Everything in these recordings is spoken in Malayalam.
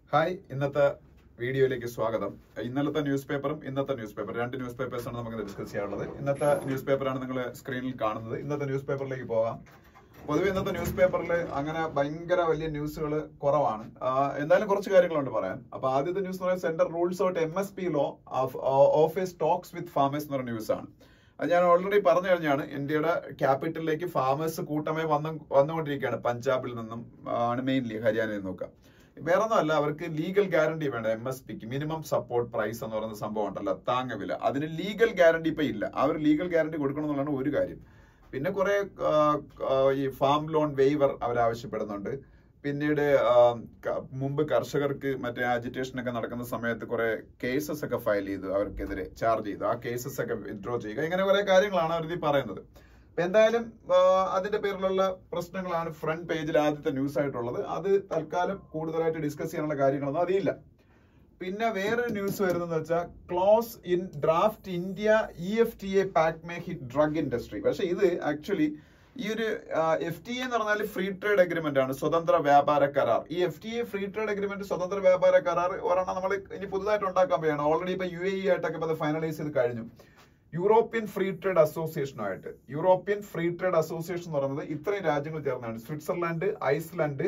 ഹായ് ഇന്നത്തെ വീഡിയോയിലേക്ക് സ്വാഗതം ഇന്നലത്തെ ന്യൂസ് പേപ്പറും ഇന്നത്തെ ന്യൂസ് പേപ്പർ രണ്ട് ന്യൂസ് പേപ്പേഴ്സാണ് നമുക്ക് ഡിസ്കസ് ചെയ്യാനുള്ളത് ഇന്നത്തെ ന്യൂസ് പേപ്പറാണ് നിങ്ങൾ സ്ക്രീനിൽ കാണുന്നത് ഇന്നത്തെ ന്യൂസ് പേപ്പറിലേക്ക് പോകാം പൊതുവെ ഇന്നത്തെ ന്യൂസ് പേപ്പറിൽ അങ്ങനെ ഭയങ്കര വലിയ ന്യൂസുകൾ കുറവാണ് ആഹ് എന്തായാലും കുറച്ച് കാര്യങ്ങളുണ്ട് പറയാൻ അപ്പൊ ആദ്യത്തെ ന്യൂസ് എന്ന് പറയുന്നത് central rules out M S P law office talks with farmers എന്ന് പറഞ്ഞ ന്യൂസ് ആണ് അത് ഞാൻ ഓൾറെഡി പറഞ്ഞു കഴിഞ്ഞാണ് ഇന്ത്യയുടെ ക്യാപിറ്റലിലേക്ക് ഫാമേഴ്സ് കൂട്ടമേ വന്നു വന്നുകൊണ്ടിരിക്കുകയാണ് പഞ്ചാബിൽ നിന്നും ആണ് മെയിൻലി ഹരിയാനയിൽ നിന്നൊക്കെ വേറെ ഒന്നുമല്ല അവർക്ക് ലീഗൽ ഗ്യാരണ്ടി വേണ്ട എം എസ് പിക്ക് മിനിമം സപ്പോർട്ട് പ്രൈസ് എന്ന് പറയുന്ന സംഭവം ഉണ്ടല്ലോ താങ്ങവില അതിന് ലീഗൽ ഗ്യാരണ്ടി ഇപ്പൊ ഇല്ല അവർ ലീഗൽ ഗ്യാരണ്ടി കൊടുക്കണം എന്നുള്ളതാണ് ഒരു കാര്യം പിന്നെ കുറെ ഈ ഫാം ലോൺ വെയ്വർ അവർ ആവശ്യപ്പെടുന്നുണ്ട് പിന്നീട് ആ, ക- മുമ്പ് കർഷകർക്ക് മറ്റേ അജിറ്റേഷൻ ഒക്കെ നടക്കുന്ന സമയത്ത് കുറെ കേസസ് ഒക്കെ ഫയൽ ചെയ്തു അവർക്കെതിരെ ചാർജ് ചെയ്തു ആ കേസസ് ഒക്കെ വിത്ഡ്രോ ചെയ്യുക ഇങ്ങനെ കുറെ കാര്യങ്ങളാണ് അവർ ഇതിൽ പറയുന്നത് അപ്പൊ എന്തായാലും ആ, അതിന്റെ പേരിലുള്ള പ്രശ്നങ്ങളാണ് ഫ്രണ്ട് പേജിൽ ആദ്യത്തെ ന്യൂസ് ആയിട്ടുള്ളത് അത് തൽക്കാലം കൂടുതലായിട്ട് ഡിസ്കസ് ചെയ്യാനുള്ള കാര്യങ്ങളൊന്നും അതില്ല പിന്നെ വേറൊരു ന്യൂസ് വരുന്നത് വെച്ചാൽ clause in draft India E F T A pact may hit drug industry പക്ഷെ ഇത് ആക്ച്വലി ഈ ഒരു എഫ് ടി എ എന്ന് പറഞ്ഞാൽ ഫ്രീ ട്രേഡ് അഗ്രിമെന്റ് ആണ് സ്വതന്ത്ര വ്യാപാര കരാർ ഈ F T A free trade agreement സ്വതന്ത്ര വ്യാപാര കരാർ ഒരെണ്ണം നമ്മൾ ഇനി പുതുതായിട്ട് ഉണ്ടാക്കാൻ പോയാണ് ഓൾറെഡി ഇപ്പൊ യു എ ഇ ആയിട്ടൊക്കെ ഇപ്പൊ ഫൈനലൈസ് ചെയ്ത് കഴിഞ്ഞു യൂറോപ്യൻ ഫ്രീ ട്രേഡ് അസോസിയേഷനുമായിട്ട് യൂറോപ്യൻ ഫ്രീ ട്രേഡ് അസോസിയേഷൻ എന്ന് പറയുന്നത് ഇത്രയും രാജ്യങ്ങൾ ചേർന്നാണ് Switzerland Iceland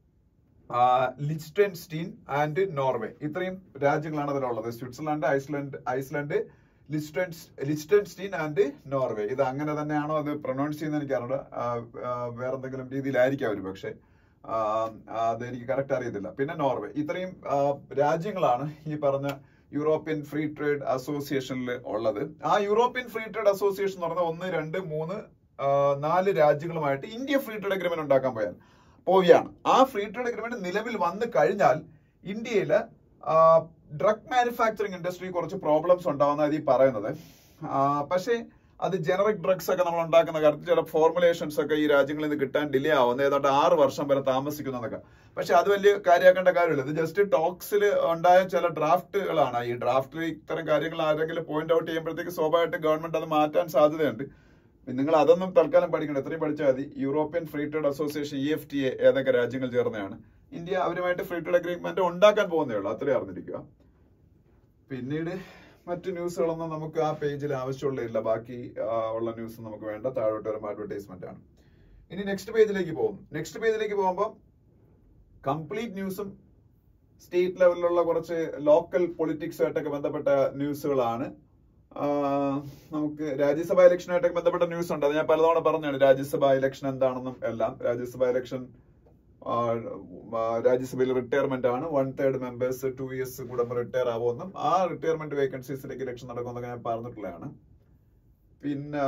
Liechtenstein and Norway ഇത്രയും രാജ്യങ്ങളാണ് അതിലുള്ളത് Switzerland Iceland Iceland Liechtenstein Liechtenstein and Norway ഇത് അങ്ങനെ തന്നെയാണോ അത് പ്രൊനൗൺസ് ചെയ്യുന്ന എനിക്കറിയില്ല വേറെ എന്തെങ്കിലും രീതിയിലായിരിക്കാം ഒരു പക്ഷേ അത് എനിക്ക് കറക്റ്റ് അറിയത്തില്ല പിന്നെ നോർവേ ഇത്രയും ആ, രാജ്യങ്ങളാണ് ഈ പറഞ്ഞ യൂറോപ്യൻ ഫ്രീ ട്രേഡ് അസോസിയേഷനിൽ ഉള്ളത് ആ യൂറോപ്യൻ ഫ്രീ ട്രേഡ് അസോസിയേഷൻ എന്ന് പറഞ്ഞാൽ ഒന്ന് രണ്ട് മൂന്ന് ആ, നാല് രാജ്യങ്ങളുമായിട്ട് ഇന്ത്യ ഫ്രീ ട്രേഡ് അഗ്രിമെന്റ് ഉണ്ടാക്കാൻ പോയാൽ പോവുകയാണ് ആ ഫ്രീ ട്രേഡ് അഗ്രിമെന്റ് നിലവിൽ വന്നു കഴിഞ്ഞാൽ ഇന്ത്യയില് ഡ്രഗ് മാനുഫാക്ചറിങ് ഇൻഡസ്ട്രി കുറച്ച് പ്രോബ്ലംസ് ഉണ്ടാവുന്ന ഈ പറയുന്നത് ആ, പക്ഷേ അത് ജനറിക് ഡ്രഗ്സ് ഒക്കെ നമ്മൾ ഉണ്ടാക്കുന്ന കാര്യത്തിൽ ചില ഫോർമുലേഷൻസ് ഒക്കെ ഈ രാജ്യങ്ങളിൽ നിന്ന് കിട്ടാൻ ഡിലേ ആവുന്ന ഏതാണ്ട് ആറ് വർഷം വരെ താമസിക്കുന്നതൊക്കെ പക്ഷെ അത് വലിയ കാര്യമാക്കേണ്ട കാര്യമില്ല ഇത് ജസ്റ്റ് ടോക്സിൽ ഉണ്ടായ ചില ഡ്രാഫ്റ്റുകളാണ് ഈ ഡ്രാഫ്റ്റിൽ ഇത്തരം കാര്യങ്ങൾ ആരെങ്കിലും പോയിന്റ് ഔട്ട് ചെയ്യുമ്പോഴത്തേക്ക് സ്വാഭാവികമായിട്ട് ഗവൺമെന്റ് അത് മാറ്റാൻ സാധ്യതയുണ്ട് നിങ്ങൾ അതൊന്നും തൽക്കാലം പഠിക്കണം എത്രയും പഠിച്ചാൽ മതി European free trade association E F T A ഏതൊക്കെ രാജ്യങ്ങൾ ചേർന്നതാണ് ഇന്ത്യ അവരുമായിട്ട് ഫ്രീ ട്രേഡ് അഗ്രിമെന്റ് ഉണ്ടാക്കാൻ പോകുന്നേ ഉള്ളൂ അത്രയും അറിഞ്ഞിരിക്കുക പിന്നീട് മറ്റു ന്യൂസുകളൊന്നും നമുക്ക് ആ പേജിൽ ആവശ്യമുള്ളതില്ല ബാക്കി ആ, ഉള്ള ന്യൂസ് നമുക്ക് വേണ്ട താഴോട്ട് വരുമ്പോൾ അഡ്വർടൈസ്മെന്റ് ആണ് ഇനി നെക്സ്റ്റ് പേജിലേക്ക് പോകും നെക്സ്റ്റ് പേജിലേക്ക് പോകുമ്പോൾ കംപ്ലീറ്റ് ന്യൂസും സ്റ്റേറ്റ് ലെവലിലുള്ള കുറച്ച് ലോക്കൽ പൊളിറ്റിക്സുമായിട്ടൊക്കെ ബന്ധപ്പെട്ട ന്യൂസുകളാണ് ആ, നമുക്ക് രാജ്യസഭ ഇലക്ഷനുമായിട്ടൊക്കെ ബന്ധപ്പെട്ട ന്യൂസ് ഉണ്ട് അത് ഞാൻ പലതവണ പറഞ്ഞാണ് രാജ്യസഭ ഇലക്ഷൻ എന്താണെന്നും എല്ലാം രാജ്യസഭ ഇലക്ഷൻ ആ, ആ, രാജ്യസഭയിൽ റിട്ടയർമെന്റ് ആണ് one third members two years കൂടുമ്പോൾ റിട്ടയർ ആവുമെന്നും ആ റിട്ടയർമെന്റ് വേക്കൻസീസിലേക്ക് ഇലക്ഷൻ നടക്കുമെന്നൊക്കെ ഞാൻ പറഞ്ഞിട്ടുള്ളതാണ് പിന്നെ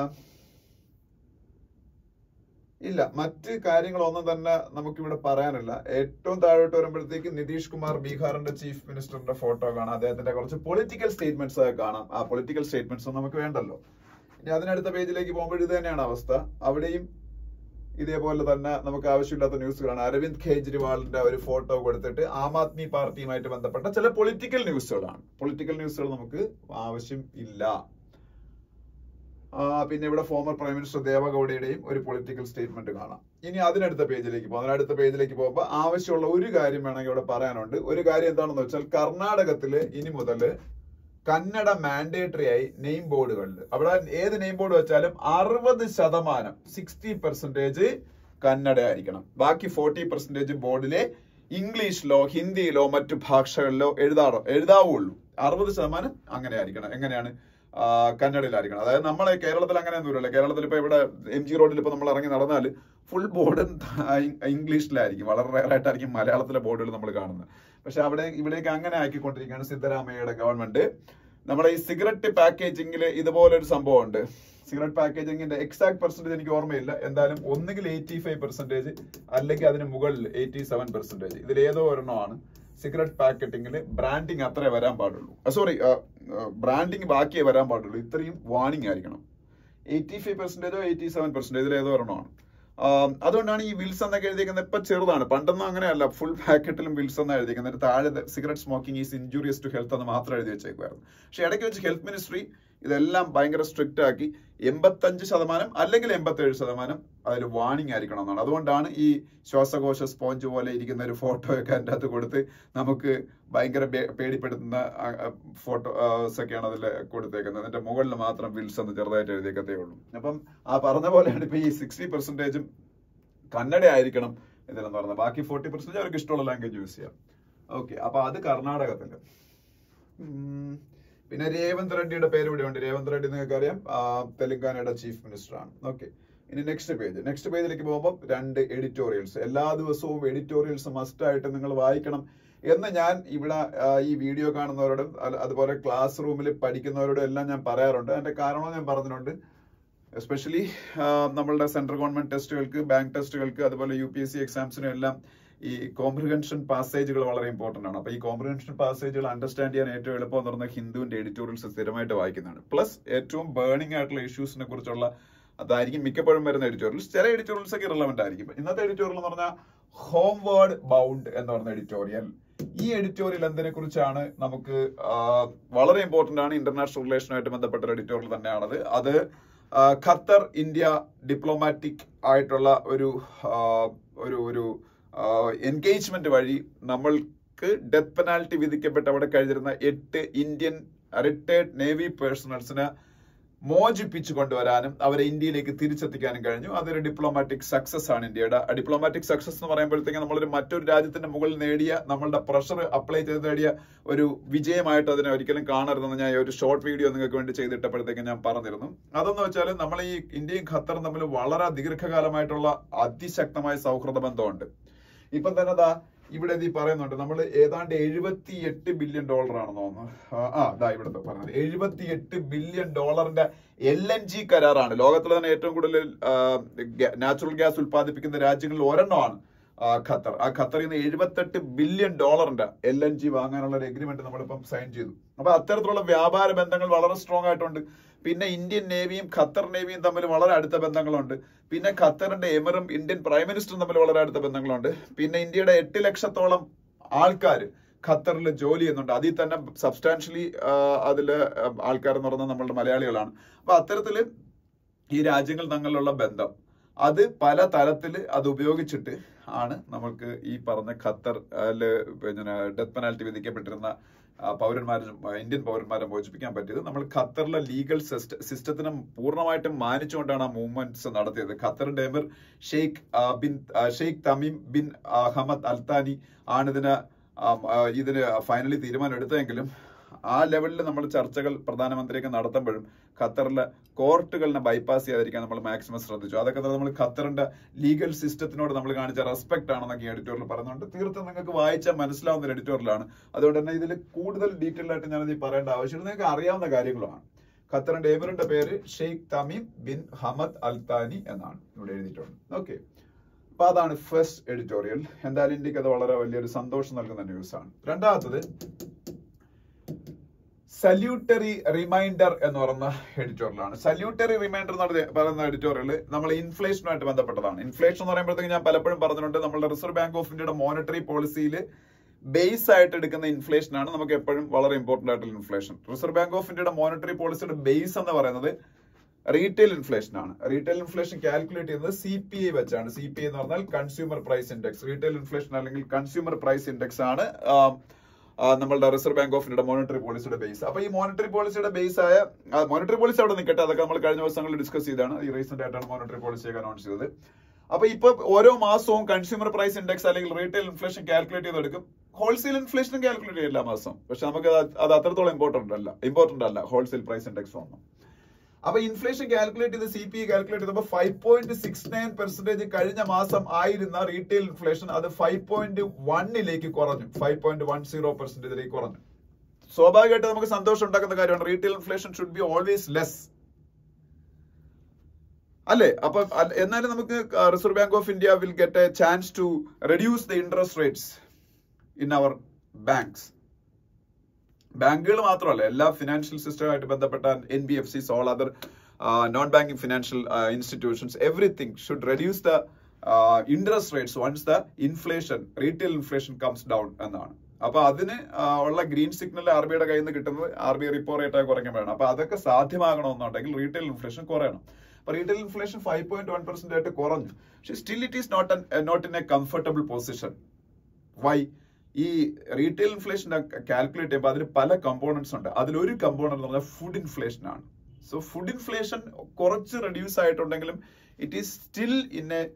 ഇല്ല മറ്റ് കാര്യങ്ങളൊന്നും തന്നെ നമുക്കിവിടെ പറയാനില്ല ഏറ്റവും താഴോട്ട് വരുമ്പോഴത്തേക്ക് നിതീഷ് കുമാർ ബീഹാറിന്റെ ചീഫ് മിനിസ്റ്ററിന്റെ ഫോട്ടോ കാണാം അദ്ദേഹത്തിന്റെ കുറച്ച് പൊളിറ്റിക്കൽ സ്റ്റേറ്റ്മെന്റ്സ് ഒക്കെ കാണാം ആ പൊളിറ്റിക്കൽ സ്റ്റേറ്റ്മെന്റ്സ് നമുക്ക് വേണ്ടല്ലോ ഇനി അതിനടുത്ത പേജിലേക്ക് പോകുമ്പോൾ ഇത് തന്നെയാണ് അവസ്ഥ അവിടെയും ഇതേപോലെ തന്നെ നമുക്ക് ആവശ്യമില്ലാത്ത ന്യൂസുകളാണ് അരവിന്ദ് കെജ്രിവാളിന്റെ ഒരു ഫോട്ടോ കൊടുത്തിട്ട് ആം ആദ്മി പാർട്ടിയുമായിട്ട് ബന്ധപ്പെട്ട ചില പൊളിറ്റിക്കൽ ന്യൂസുകളാണ് പൊളിറ്റിക്കൽ ന്യൂസുകൾ നമുക്ക് ആവശ്യം ഇല്ല ആ, പിന്നെ ഇവിടെ ഫോമർ പ്രൈം മിനിസ്റ്റർ ദേവഗൌഡയുടെയും ഒരു പൊളിറ്റിക്കൽ സ്റ്റേറ്റ്മെന്റ് കാണാം ഇനി അതിനടുത്ത പേജിലേക്ക് പോകും അതിനടുത്ത പേജിലേക്ക് പോകുമ്പോൾ ആവശ്യമുള്ള ഒരു കാര്യം വേണമെങ്കിൽ ഇവിടെ പറയാനുണ്ട് ഒരു കാര്യം എന്താണെന്ന് വെച്ചാൽ കർണാടകത്തില് ഇനി മുതൽ കന്നഡ മാൻഡേറ്ററി ആയി നെയിം ബോർഡുകളിൽ അവിടെ ഏത് നെയിം ബോർഡ് വെച്ചാലും അറുപത് ശതമാനം സിക്സ്റ്റി പെർസെന്റേജ് കന്നഡ ആയിരിക്കണം ബാക്കി ഫോർട്ടി പെർസെന്റേജ് ബോർഡിലെ ഇംഗ്ലീഷിലോ ഹിന്ദിയിലോ മറ്റു ഭാഷകളിലോ എഴുതാറോ എഴുതാവുള്ളൂ അറുപത് ശതമാനം അങ്ങനെ ആയിരിക്കണം എങ്ങനെയാണ് ആ, കന്നഡയിലായിരിക്കണം അതായത് നമ്മളെ കേരളത്തിൽ അങ്ങനെ ഒന്നുമില്ല കേരളത്തിൽ ഇപ്പൊ ഇവിടെ എം ജി റോഡിൽ ഇപ്പൊ നമ്മൾ ഇറങ്ങി നടന്നാൽ ഫുൾ ബോർഡ് ഇംഗ്ലീഷിലായിരിക്കും വളരെ റയർ ആയിട്ടായിരിക്കും മലയാളത്തിലെ ബോർഡുകൾ നമ്മൾ കാണുന്നത് പക്ഷെ അവിടെ ഇവിടേക്ക് അങ്ങനെ ആക്കിക്കൊണ്ടിരിക്കുകയാണ് സിദ്ധരാമയ്യയുടെ ഗവൺമെന്റ് നമ്മുടെ ഈ സിഗരറ്റ് പാക്കേജിംഗിൽ ഇതുപോലെ ഒരു സംഭവം ഉണ്ട് സിഗരറ്റ് പാക്കേജിംഗിന്റെ എക്സാക്ട് പെർസെന്റേജ് എനിക്ക് ഓർമ്മയില്ല എന്തായാലും ഒന്നുകിൽ എയ്റ്റി ഫൈവ് പെർസെന്റേജ് അല്ലെങ്കിൽ അതിന് മുകളിൽ എയ്റ്റി സെവൻ പെർസെന്റേജ് ഇതിൽ ഏതോ ഒരെണ്ണമാണ് സിഗരറ്റ് പാക്കറ്റിംഗിൽ ബ്രാൻഡിങ് അത്രേ വരാൻ പാടുള്ളൂ സോറി ബ്രാൻഡിങ് ബാക്കിയേ വരാൻ പാടുള്ളൂ ഇത്രയും വാണിംഗ് ആയിരിക്കണം എയ്റ്റി ഫൈവ് പെർസെന്റേജോ എയ്റ്റി സെവൻ പെർസെന്റേജ് ഇതിൽ ഏതോ ഒരെണ്ണമാണ് ആം, അതുകൊണ്ടാണ് ഈ വിൽസ് എന്നൊക്കെ എഴുതിയിരിക്കുന്നത് ഇപ്പൊ ചെറുതാണ് പണ്ടൊന്നും അങ്ങനെയല്ല ഫുൾ പാക്കറ്റിലും വിൽസ് എന്നാണ് എഴുതിയിരിക്കുന്നത് എന്നിട്ട് താഴെ cigarette smoking is injurious to health എന്ന് മാത്രം എഴുതി വെച്ചേക്കുമായിരുന്നു പക്ഷെ ഇടയ്ക്ക് വെച്ച് ഹെൽത്ത് മിനിസ്ട്രി ഇതെല്ലാം ഭയങ്കര സ്ട്രിക്റ്റ് ആക്കി എൺപത്തഞ്ച് ശതമാനം അല്ലെങ്കിൽ എൺപത്തേഴ് ശതമാനം അതിൽ വാണിംഗ് ആയിരിക്കണം എന്നാണ് അതുകൊണ്ടാണ് ഈ ശ്വാസകോശ സ്പോഞ്ച് പോലെ ഇരിക്കുന്ന ഒരു ഫോട്ടോയൊക്കെ അതിൻ്റെ അകത്ത് കൊടുത്ത് നമുക്ക് ഭയങ്കര പേ- പേടിപ്പെടുത്തുന്ന ഫോട്ടോസ് ഒക്കെയാണ് അതിൽ കൊടുത്തേക്കുന്നത് അതിന്റെ മുകളിൽ മാത്രം വിൽസ് എന്ന് ചെറുതായിട്ട് എഴുതിയേക്കത്തേ ഉള്ളൂ അപ്പം ആ പറഞ്ഞ പോലെയാണ് ഇപ്പൊ ഈ സിക്സ്റ്റി പെർസെന്റേജും കന്നഡ ആയിരിക്കണം ഇതിലെന്ന് പറയുന്നത് ബാക്കി ഫോർട്ടി പെർസെന്റേജ് അവർക്ക് ഇഷ്ടമുള്ള ലാംഗ്വേജ് യൂസ് ചെയ്യാം ഓക്കെ അപ്പൊ അത് കർണാടകത്തില് ഉം. പിന്നെ രേവന്ത് റെഡ്ഡിയുടെ പേര് ഇവിടെ ഉണ്ട് രേവന്ത് റെഡ്ഡി നിങ്ങൾക്ക് അറിയാം ആ, തെലങ്കാനയുടെ ചീഫ് മിനിസ്റ്റർ ആണ് ഓക്കെ ഇനി നെക്സ്റ്റ് പേജ് നെക്സ്റ്റ് പേജിലേക്ക് പോകുമ്പോൾ രണ്ട് എഡിറ്റോറിയൽസ് എല്ലാ ദിവസവും എഡിറ്റോറിയൽസ് മസ്റ്റ് ആയിട്ട് നിങ്ങൾ വായിക്കണം എന്ന് ഞാൻ ഇവിടെ ആ, ഈ വീഡിയോ കാണുന്നവരോടും അല്ല- അതുപോലെ ക്ലാസ് റൂമിൽ പഠിക്കുന്നവരോടും എല്ലാം ഞാൻ പറയാറുണ്ട് അതിന്റെ കാരണം ഞാൻ പറഞ്ഞിട്ടുണ്ട് എസ്പെഷ്യലി നമ്മളുടെ സെൻട്രൽ ഗവൺമെന്റ് ടെസ്റ്റുകൾക്ക് ബാങ്ക് ടെസ്റ്റുകൾക്ക് അതുപോലെ യു പി എസ് സി എക്സാംസിനും എല്ലാം ഈ കോംപ്രിഹെൻഷൻ പാസേജുകൾ വളരെ ഇമ്പോർട്ടന്റ് ആണ് അപ്പൊ ഈ കോംപ്രിഹെൻഷൻ പാസേജുകൾ അണ്ടർസ്റ്റാൻഡ് ചെയ്യാൻ ഏറ്റവും എളുപ്പം എന്ന് പറഞ്ഞാൽ ഹിന്ദുവിന്റെ എഡിറ്റോറിയൽസ് സ്ഥിരമായിട്ട് വായിക്കുന്നതാണ് പ്ലസ് ഏറ്റവും ബേണിംഗ് ആയിട്ടുള്ള ഇഷ്യൂസിനെ കുറിച്ചുള്ള അതായിരിക്കും മിക്കപ്പോഴും വരുന്ന എഡിറ്റോറിയൽസ് ചില എഡിറ്റോറിയൽസ് ഒക്കെ റിലവന്റ് ആയിരിക്കും ഇന്നത്തെ എഡിറ്റോറിയൽ എന്ന് പറഞ്ഞാൽ ഹോംവേർഡ് ബൗണ്ട് എന്ന് പറഞ്ഞ എഡിറ്റോറിയൽ ഈ എഡിറ്റോറിയൽ എന്തിനെ കുറിച്ചാണ് നമുക്ക് ആ, വളരെ ഇമ്പോർട്ടന്റ് ആണ് ഇന്റർനാഷണൽ റിലേഷനുമായിട്ട് ബന്ധപ്പെട്ട ഒരു എഡിറ്റോറിയൽ തന്നെയാണത് അത് ആ, ഖത്തർ ഇന്ത്യ ഡിപ്ലോമാറ്റിക് ആയിട്ടുള്ള ഒരു ആ, ഒരു ഒരു എൻഗേജ്മെന്റ് വഴി നമ്മൾക്ക് ഡെത്ത് പെനാൽറ്റി വിധിക്കപ്പെട്ട് അവിടെ കഴിഞ്ഞിരുന്ന എട്ട് ഇന്ത്യൻ റിട്ടയർഡ് നേവി പേഴ്സണൽസിന് മോചിപ്പിച്ചു കൊണ്ടുവരാനും അവരെ ഇന്ത്യയിലേക്ക് തിരിച്ചെത്തിക്കാനും കഴിഞ്ഞു അതൊരു ഡിപ്ലോമാറ്റിക് സക്സസ് ആണ് ഇന്ത്യയുടെ ഡിപ്ലോമാറ്റിക് സക്സസ് എന്ന് പറയുമ്പോഴത്തേക്ക് നമ്മളൊരു മറ്റൊരു രാജ്യത്തിന്റെ മുകളിൽ നേടിയ നമ്മളുടെ പ്രഷർ അപ്ലൈ ചെയ്ത് നേടിയ ഒരു വിജയമായിട്ട് അതിനെ ഒരിക്കലും കാണരുതെന്ന് ഞാൻ ഈ ഒരു ഷോർട്ട് വീഡിയോ നിങ്ങൾക്ക് വേണ്ടി ചെയ്തിട്ടപ്പോഴത്തേക്ക് ഞാൻ പറഞ്ഞിരുന്നു അതെന്ന് വെച്ചാൽ നമ്മൾ ഈ ഇന്ത്യയും ഖത്തറും തമ്മിൽ വളരെ ദീർഘകാലമായിട്ടുള്ള അതിശക്തമായ സൗഹൃദ ബന്ധമുണ്ട് ഇപ്പം തന്നെ ദാ ഇവിടെ ഇത് ഈ പറയുന്നുണ്ട് നമ്മൾ ഏതാണ്ട് എഴുപത്തി എട്ട് ബില്യൺ ഡോളർ ആണെന്ന് തോന്നുന്നു ആ, ആ ദാ ഇവിടുത്തെ പറഞ്ഞത് എഴുപത്തി എട്ട് ബില്യൺ ഡോളറിന്റെ എൽ എൻ ജി കരാറാണ് ലോകത്തിലെ തന്നെ ഏറ്റവും കൂടുതൽ നാച്ചുറൽ ഗ്യാസ് ഉൽപ്പാദിപ്പിക്കുന്ന രാജ്യങ്ങളിൽ ഒരെണ്ണമാണ് ആ, ഖത്തർ ആ ഖത്തറിൽ നിന്ന് എഴുപത്തെട്ട് ബില്യൺ ഡോളറിന്റെ എൽ എൻ ജി വാങ്ങാനുള്ള ഒരു എഗ്രിമെന്റ് നമ്മളിപ്പം സൈൻ ചെയ്തു അപ്പൊ അത്തരത്തിലുള്ള വ്യാപാര ബന്ധങ്ങൾ വളരെ സ്ട്രോങ് ആയിട്ടുണ്ട് പിന്നെ ഇന്ത്യൻ നേവിയും ഖത്തർ നേവിയും തമ്മിൽ വളരെ അടുത്ത ബന്ധങ്ങളുണ്ട് പിന്നെ ഖത്തറിന്റെ എമിറും ഇന്ത്യൻ പ്രൈം മിനിസ്റ്ററും തമ്മിൽ വളരെ അടുത്ത ബന്ധങ്ങളുണ്ട് പിന്നെ ഇന്ത്യയുടെ എട്ട് ലക്ഷത്തോളം ആൾക്കാർ ഖത്തറിൽ ജോലി ചെയ്യുന്നുണ്ട് അതിൽ തന്നെ സബ്സ്റ്റാൻഷ്യലി അതിൽ ആൾക്കാർ എന്ന് പറയുന്നത് നമ്മളുടെ മലയാളികളാണ് അപ്പൊ അത്തരത്തില് ഈ രാജ്യങ്ങൾ തമ്മിലുള്ള ബന്ധം അത് പല തരത്തിൽ അത് ഉപയോഗിച്ചിട്ട് ആണ് നമുക്ക് ഈ പറഞ്ഞ ഖത്തർ അതില് പിന്നെ ഡെത്ത് പെനാൽറ്റി വിധിക്കപ്പെട്ടിരുന്ന ആ, പൗരന്മാരെ ഇന്ത്യൻ പൗരന്മാരെ മോചിപ്പിക്കാൻ പറ്റിയത് നമ്മൾ ഖത്തറിലെ ലീഗൽ സിസ്റ്റത്തിനെ പൂർണ്ണമായിട്ടും മാനിച്ചുകൊണ്ടാണ് ആ മൂവ്മെന്റ്സ് നടത്തിയത് ഖത്തറിന്റെ എമിർ ഷെയ്ഖ് ആ, ബിൻ ആ, ഷെയ്ഖ് തമീം ബിൻ ആ, ഹമദ് അൽത്താനി ആണ് ഇതിന് ആ, ആ, ഇതിന് ഫൈനലി തീരുമാനം എടുത്തതെങ്കിലും ആ ലെവലിൽ നമ്മൾ ചർച്ചകൾ പ്രധാനമന്ത്രിയൊക്കെ നടത്തുമ്പോഴും ഖത്തറിലെ കോർട്ടുകളിനെ ബൈപ്പാസ് ചെയ്യാതിരിക്കാൻ നമ്മൾ മാക്സിമം ശ്രദ്ധിച്ചു അതൊക്കെ നമ്മൾ ഖത്തറിന്റെ ലീഗൽ സിസ്റ്റത്തിനോട് നമ്മൾ കാണിച്ച റെസ്പെക്ട് ആണെന്നൊക്കെ ഈ എഡിറ്റോറിയൽ പറയുന്നുണ്ട് തീർത്തും നിങ്ങൾക്ക് വായിച്ചാൽ മനസ്സിലാവുന്ന ഒരു എഡിറ്റോറിയലാണ് അതുകൊണ്ട് തന്നെ ഇതിൽ കൂടുതൽ ഡീറ്റെയിൽ ആയിട്ട് ഞാനത് ഈ പറയേണ്ട ആവശ്യമില്ല നിങ്ങൾക്ക് അറിയാവുന്ന കാര്യങ്ങളാണ് ഖത്തറിന്റെ ഏമറിന്റെ പേര് Sheikh Tamim bin Hamad Al Thani എന്നാണ് ഇവിടെ എഴുതിയിട്ടുണ്ട് ഓക്കെ അപ്പൊ അതാണ് ഫസ്റ്റ് എഡിറ്റോറിയൽ എന്തായാലും ഇന്ത്യക്ക് അത് വളരെ വലിയൊരു സന്തോഷം നൽകുന്ന ന്യൂസ് ആണ് രണ്ടാമത്തത് സല്യൂട്ടറി റിമൈൻഡർ എന്ന് പറയുന്ന എഡിറ്റോറിയലാണ് സല്യൂട്ടറി റിമൈൻഡർ എന്ന് പറയുന്ന എഡിറ്റോറിയൽ നമ്മൾ ഇൻഫ്ലേഷനുമായിട്ട് ബന്ധപ്പെട്ടതാണ് ഇൻഫ്ലേഷൻ എന്ന് പറയുമ്പോഴത്തേക്ക് ഞാൻ പലപ്പോഴും പറഞ്ഞിട്ടുണ്ട് നമ്മുടെ റിസർവ് ബാങ്ക് ഓഫ് ഇന്ത്യയുടെ മോണിറ്ററി പോളിസിയിൽ ബേസ് ആയിട്ട് എടുക്കുന്ന ഇൻഫ്ലേഷൻ ആണ് നമുക്ക് എപ്പോഴും വളരെ ഇമ്പോർട്ടന്റ് ആയിട്ടുള്ള ഇൻഫ്ലേഷൻ റിസർവ് ബാങ്ക് ഓഫ് ഇന്ത്യയുടെ മോണിറ്ററി പോളിസിയുടെ ബേസ് എന്ന് പറയുന്നത് റീറ്റെയിൽ ഇൻഫ്ലേഷൻ ആണ് റീറ്റെയിൽ ഇൻഫ്ലേഷൻ കാൽക്കുലേറ്റ് ചെയ്യുന്നത് സി പി ഐ വെച്ചാണ് സി പി ഐ എന്ന് പറഞ്ഞാൽ consumer price index retail inflation അല്ലെങ്കിൽ കൺസ്യൂമർ പ്രൈസ് ഇൻഡെക്സ് ആണ് ആ, ആ, നമ്മളുടെ റിസർവ് ബാങ്ക് ഓഫ് ഇന്ത്യയുടെ മോണിറ്ററി പോളിസിയുടെ ബേസ് അപ്പൊ ഈ മോണിറ്ററി പോളിസിയുടെ ബേസ് ആയ മോണിറ്ററി പോളിസി അവിടെ നിൽക്കട്ടെ അതൊക്കെ നമ്മൾ കഴിഞ്ഞ ദിവസങ്ങളിൽ ഡിസ്കസ് ചെയ്താണ് ഈ റീസെന്റ് ആയിട്ടാണ് മോണിറ്ററി പോളിസി അനൗൺസ് ചെയ്തത് അപ്പൊ ഇപ്പൊ ഓരോ മാസവും കൺസ്യൂമർ പ്രൈസ് ഇൻഡെക്സ് അല്ലെങ്കിൽ റീറ്റെയിൽ ഇൻഫ്ലേഷൻ കാൽക്കുലേറ്റ് ചെയ്തെടുക്കും ഹോൾസെയിൽ ഇൻഫ്ലേഷനും കാൽക്കുലേറ്റ് ചെയ്യും എല്ലാ മാസം പക്ഷെ നമുക്ക് അത് അത് അത്രത്തോളം ഇമ്പോർട്ടന്റ് അല്ല ഇമ്പോർട്ടന്റ് അല്ല ഹോൾസെയിൽ പ്രൈസ് ഇൻഡെക്സ് ഒന്നും അപ്പൊ ഇൻഫ്ലേഷൻ കാൽക്കുലേറ്റ് ചെയ്ത് സി പി കാൽക്കുലേറ്റ് ചെയ്തപ്പോൾ five point six nine percentage കഴിഞ്ഞ മാസം ആയിരുന്ന റീറ്റെയിൽ ഇൻഫ്ലേഷൻ അത് ഫൈവ് പോയിന്റ് വണ്ണിലേക്ക് കുറഞ്ഞു ഫൈവ് പോയിന്റ് വൺ സീറോ പെർസെന്റേജിലേക്ക് കുറഞ്ഞു സ്വാഭാവികമായിട്ട് നമുക്ക് സന്തോഷം ഉണ്ടാക്കുന്ന കാര്യമാണ് retail inflation should be always less അല്ലേ അപ്പൊ അ- എന്നാലും നമുക്ക് reserve bank of India will get a chance to reduce the interest rates in our banks ബാങ്കുകൾ മാത്രമല്ല എല്ലാ ഫിനാൻഷ്യൽ സിസ്റ്റവുമായിട്ട് ബന്ധപ്പെട്ട N B F Cs all other non banking financial institutions everything should reduce the interest rates once the inflation retail inflation comes down എന്നാണ് അപ്പൊ അതിന് ആ, ഉള്ള ഗ്രീൻ സിഗ്നൽ ആർ ബിയുടെ കയ്യിൽ നിന്ന് കിട്ടുന്നത് ആർ ബി റിപ്പോ റേറ്റ് കുറയ്ക്കാൻ വേണം അപ്പൊ അതൊക്കെ സാധ്യമാകണമെന്നുണ്ടെങ്കിൽ റീറ്റെയിൽ ഇൻഫ്ലേഷൻ കുറയണം അപ്പൊ retail inflation five point one percent ആയിട്ട് കുറഞ്ഞു പക്ഷെ still it is not not in a comfortable position why ഈ റീറ്റെയിൽ ഇൻഫ്ലേഷൻ കാൽക്കുലേറ്റ് ചെയ്യുമ്പോൾ അതിന് പല കമ്പോണൻസ് ഉണ്ട് അതിലൊരു കമ്പോണന്റ് എന്ന് പറഞ്ഞാൽ ഫുഡ് ഇൻഫ്ലേഷൻ ആണ് സോ ഫുഡ് ഇൻഫ്ലേഷൻ കുറച്ച് റെഡ്യൂസ് ആയിട്ടുണ്ടെങ്കിലും it is still in a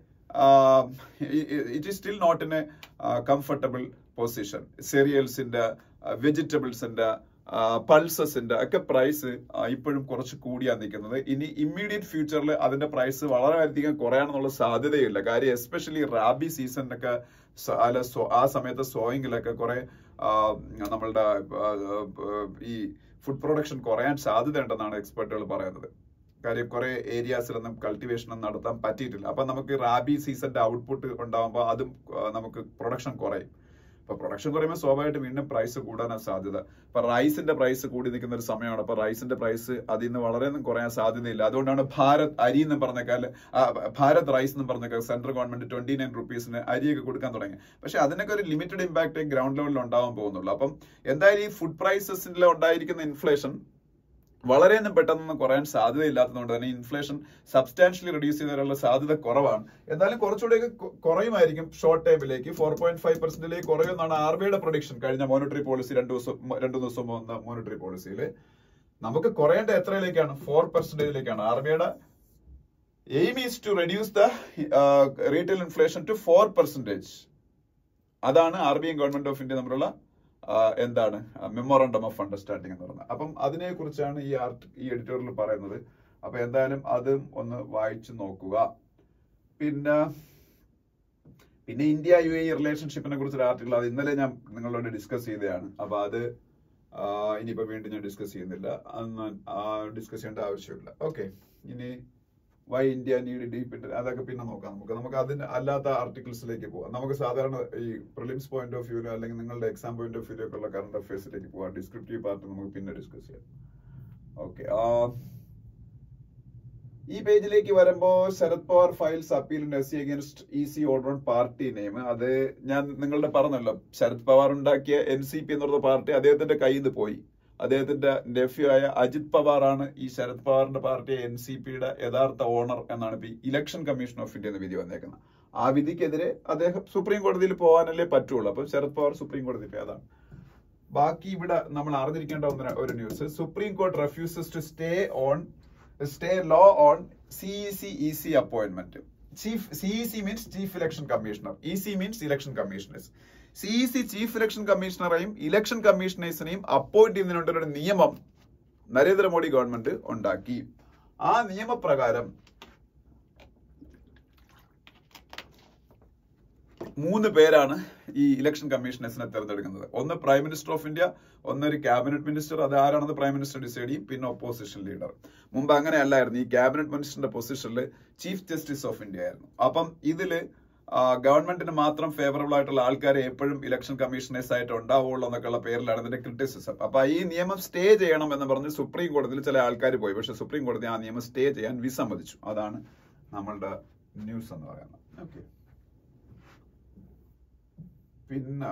it is still not in a comfortable position സെറിയൽസിന്റെ വെജിറ്റബിൾസിന്റെ പൾസസിന്റെ ഒക്കെ പ്രൈസ് ഇപ്പോഴും കുറച്ച് കൂടിയാ നിൽക്കുന്നത് ഇനി ഇമ്മീഡിയറ്റ് ഫ്യൂച്ചറിൽ അതിന്റെ പ്രൈസ് വളരെയധികം കുറയാണെന്നുള്ള സാധ്യതയില്ല കാര്യം എസ്പെഷ്യലി റാബി സീസണിനൊക്കെ സ- അല്ല സോ- ആ സമയത്ത് സോയിങ്ങിലൊക്കെ കുറെ ആ, നമ്മളുടെ ആ, ആ, ഈ ഫുഡ് പ്രൊഡക്ഷൻ കുറയാൻ സാധ്യതയുണ്ടെന്നാണ് എക്സ്പെർട്ടുകൾ പറയുന്നത് കാര്യം കുറെ ഏരിയാസിലൊന്നും കൾട്ടിവേഷൻ ഒന്നും നടത്താൻ പറ്റിയിട്ടില്ല അപ്പൊ നമുക്ക് റാബി സീസണിന്റെ ഔട്ട്പുട്ട് ഉണ്ടാകുമ്പോൾ അതും ആ, നമുക്ക് പ്രൊഡക്ഷൻ കുറയും അപ്പൊ പ്രൊഡക്ഷൻ കുറയുമ്പോൾ സ്വാഭാവികമായിട്ട് വീണ്ടും പ്രൈസ് കൂടാനാണ് സാധ്യത ഇപ്പൊ റൈസിന്റെ പ്രൈസ് കൂടി നിൽക്കുന്ന ഒരു സമയമാണ് അപ്പൊ റൈസിന്റെ പ്രൈസ് അതിൽ നിന്ന് വളരെയൊന്നും കുറയാൻ സാധ്യതയില്ല അതുകൊണ്ടാണ് ഭാരത് അരി എന്ന് പറഞ്ഞേക്കാൽ ഭാരത് റൈസ് എന്ന് പറഞ്ഞേക്കാൽ സെൻട്രൽ ഗവൺമെന്റ് ട്വന്റി നയൻ റുപ്പീസിന് അരിയൊക്കെ കൊടുക്കാൻ തുടങ്ങി പക്ഷെ അതിനൊക്കെ ഒരു ലിമിറ്റഡ് ഇമ്പാക്ട് ഗ്രൗണ്ട് ലെവലിൽ ഉണ്ടാവാൻ പോകുന്നുള്ളൂ അപ്പം എന്തായാലും ഈ ഫുഡ് പ്രൈസസിൽ ഉണ്ടായിരിക്കുന്ന ഇൻഫ്ലേഷൻ വളരെയൊന്നും പെട്ടെന്നൊന്നും കുറയാൻ സാധ്യതയില്ലാത്തതുകൊണ്ട് തന്നെ ഇൻഫ്ലേഷൻ സബ്സ്റ്റാൻഷ്യലി റെഡ്യൂസ് ചെയ്തതിനുള്ള സാധ്യത കുറവാണ് എന്നാലും കുറച്ചുകൂടെയൊക്കെ കൊ- കുറയുമായിരിക്കും ഷോർട്ട് ടൈമിലേക്ക് ഫോർ പോയിന്റ് ഫൈവ് പെർസെന്റിലേക്ക് കുറയുമെന്നാണ് ആർ ബിയുടെ പ്രൊഡിക്ഷൻ കഴിഞ്ഞ മോണിറ്ററി പോളിസി രണ്ടു ദിവസം രണ്ടു ദിവസം വന്ന മോണിറ്ററി പോളിസിയിൽ നമുക്ക് കുറയേണ്ട എത്രയിലേക്കാണ് ഫോർ പെർസെന്റേജിലേക്കാണ് ആർ ബിയുടെ aim is to reduce the retail inflation to four percentage അതാണ് R B I government of India തമ്മിലുള്ള ആ, എന്താണ് മെമ്മോറണ്ടം ഓഫ് അണ്ടർസ്റ്റാൻഡിംഗ് എന്ന് പറയുന്നത് അപ്പം അതിനെ കുറിച്ചാണ് ഈ ആർട്ട് ഈ എഡിറ്റോറിയൽ പറയുന്നത് അപ്പൊ എന്തായാലും അതും ഒന്ന് വായിച്ചു നോക്കുക പിന്നെ പിന്നെ ഇന്ത്യ യു എ റിലേഷൻഷിപ്പിനെ കുറിച്ചൊരു ആർട്ടിക്കിൾ അത് ഇന്നലെ ഞാൻ നിങ്ങളോട് ഡിസ്കസ് ചെയ്തതാണ് അപ്പൊ അത് ആ, ഇനിയിപ്പോ വീണ്ടും ഞാൻ ഡിസ്കസ് ചെയ്യുന്നില്ല അന്ന് ഡിസ്കസ് ചെയ്യേണ്ട ആവശ്യമില്ല ഓക്കെ ഇനി വൈ ഇന്ത്യ നീഡ് ഡീപ് അതൊക്കെ പിന്നെ നോക്കാം നമുക്ക് നമുക്ക് അതിന് അല്ലാത്ത ആർട്ടിക്കിൾസിലേക്ക് പോവാം നമുക്ക് സാധാരണ ഈ പ്രിലിംസ് പോയിന്റ് ഓഫ് വ്യൂലോ അല്ലെങ്കിൽ നിങ്ങളുടെ എക്സാം പോയിന്റ് ഓഫ് വ്യൂലോ ഒക്കെ ഉള്ള കറണ്ട് അഫയേഴ്സിലേക്ക് പോവാം ഡിസ്ക്രിപ്റ്റീവ് പാർട്ട് നമുക്ക് പിന്നെ ഡിസ്കസ് ചെയ്യാം ഓക്കെ ഈ പേജിലേക്ക് വരുമ്പോ Sharad Pawar files appeal S C against E C order on party name അത് ഞാൻ നിങ്ങളുടെ പറഞ്ഞല്ലോ ശരത് പവാർ ഉണ്ടാക്കിയ എൻ സി പി എന്ന് പറഞ്ഞ പാർട്ടി അദ്ദേഹത്തിന്റെ കയ്യിൽ നിന്ന് പോയി അദ്ദേഹത്തിന്റെ നെഫ്യൂ ആയ അജിത് പവാർ ആണ് ഈ ശരത് പവാറിന്റെ പാർട്ടി എൻ സി പിയുടെ യഥാർത്ഥ ഓണർ എന്നാണ് ഇപ്പൊ ഇലക്ഷൻ കമ്മീഷൻ ഓഫ് ഇന്ത്യ എന്ന് വിധി വന്നേക്കുന്നത് ആ വിധിക്കെതിരെ അദ്ദേഹം സുപ്രീം കോടതിയിൽ പോകാനല്ലേ പറ്റുള്ളൂ അപ്പൊ ശരത് പവാർ സുപ്രീം കോടതി പോയി അതാണ് ബാക്കി ഇവിടെ നമ്മൾ അറിഞ്ഞിരിക്കേണ്ട ഒന്ന് ഒരു news supreme court refuses to stay on stay law on CEC E C appointment chief CEC means chief election commissioner E C means election commissioners CEC chief election കമ്മീഷണറെയും ഇലക്ഷൻ കമ്മീഷണേഴ്സിനെയും അപ്പോയിന്റ് ചെയ്യുന്നതിനുള്ള ഒരു നിയമം നരേന്ദ്രമോദി ഗവൺമെന്റ് ഉണ്ടാക്കി ആ നിയമപ്രകാരം മൂന്ന് പേരാണ് ഈ ഇലക്ഷൻ കമ്മീഷണേഴ്സിനെ തെരഞ്ഞെടുക്കുന്നത് ഒന്ന് പ്രൈം മിനിസ്റ്റർ ഓഫ് ഇന്ത്യ ഒന്ന് ഒരു ക്യാബിനറ്റ് മിനിസ്റ്റർ അത് ആരാണെന്ന് പ്രൈം മിനിസ്റ്റർ ഡിസൈഡ് ചെയ്യും പിന്നെ ഒപ്പോസിഷൻ ലീഡർ മുമ്പ് അങ്ങനെ അല്ലായിരുന്നു ഈ ക്യാബിനറ്റ് മിനിസ്റ്ററിന്റെ പൊസിഷനിൽ ചീഫ് ജസ്റ്റിസ് ഓഫ് ഇന്ത്യ ആയിരുന്നു അപ്പം ഇതില് ആ, ഗവൺമെന്റിന് മാത്രം ഫേവറബിൾ ആയിട്ടുള്ള ആൾക്കാരെ എപ്പോഴും ഇലക്ഷൻ കമ്മീഷണേഴ്സ് ആയിട്ട് ഉണ്ടാവുള്ളൂ എന്നൊക്കെയുള്ള പേരിലാണ് ഇതിന്റെ ക്രിറ്റിസിസം അപ്പൊ ഈ നിയമം സ്റ്റേ ചെയ്യണം എന്ന് പറഞ്ഞ് സുപ്രീം കോടതിയിൽ ചില ആൾക്കാർ പോയി പക്ഷെ സുപ്രീം കോടതി ആ നിയമം സ്റ്റേ ചെയ്യാൻ വിസമ്മതിച്ചു അതാണ് നമ്മളുടെ ന്യൂസ് എന്ന് പറയുന്നത് ഓക്കെ പിന്നെ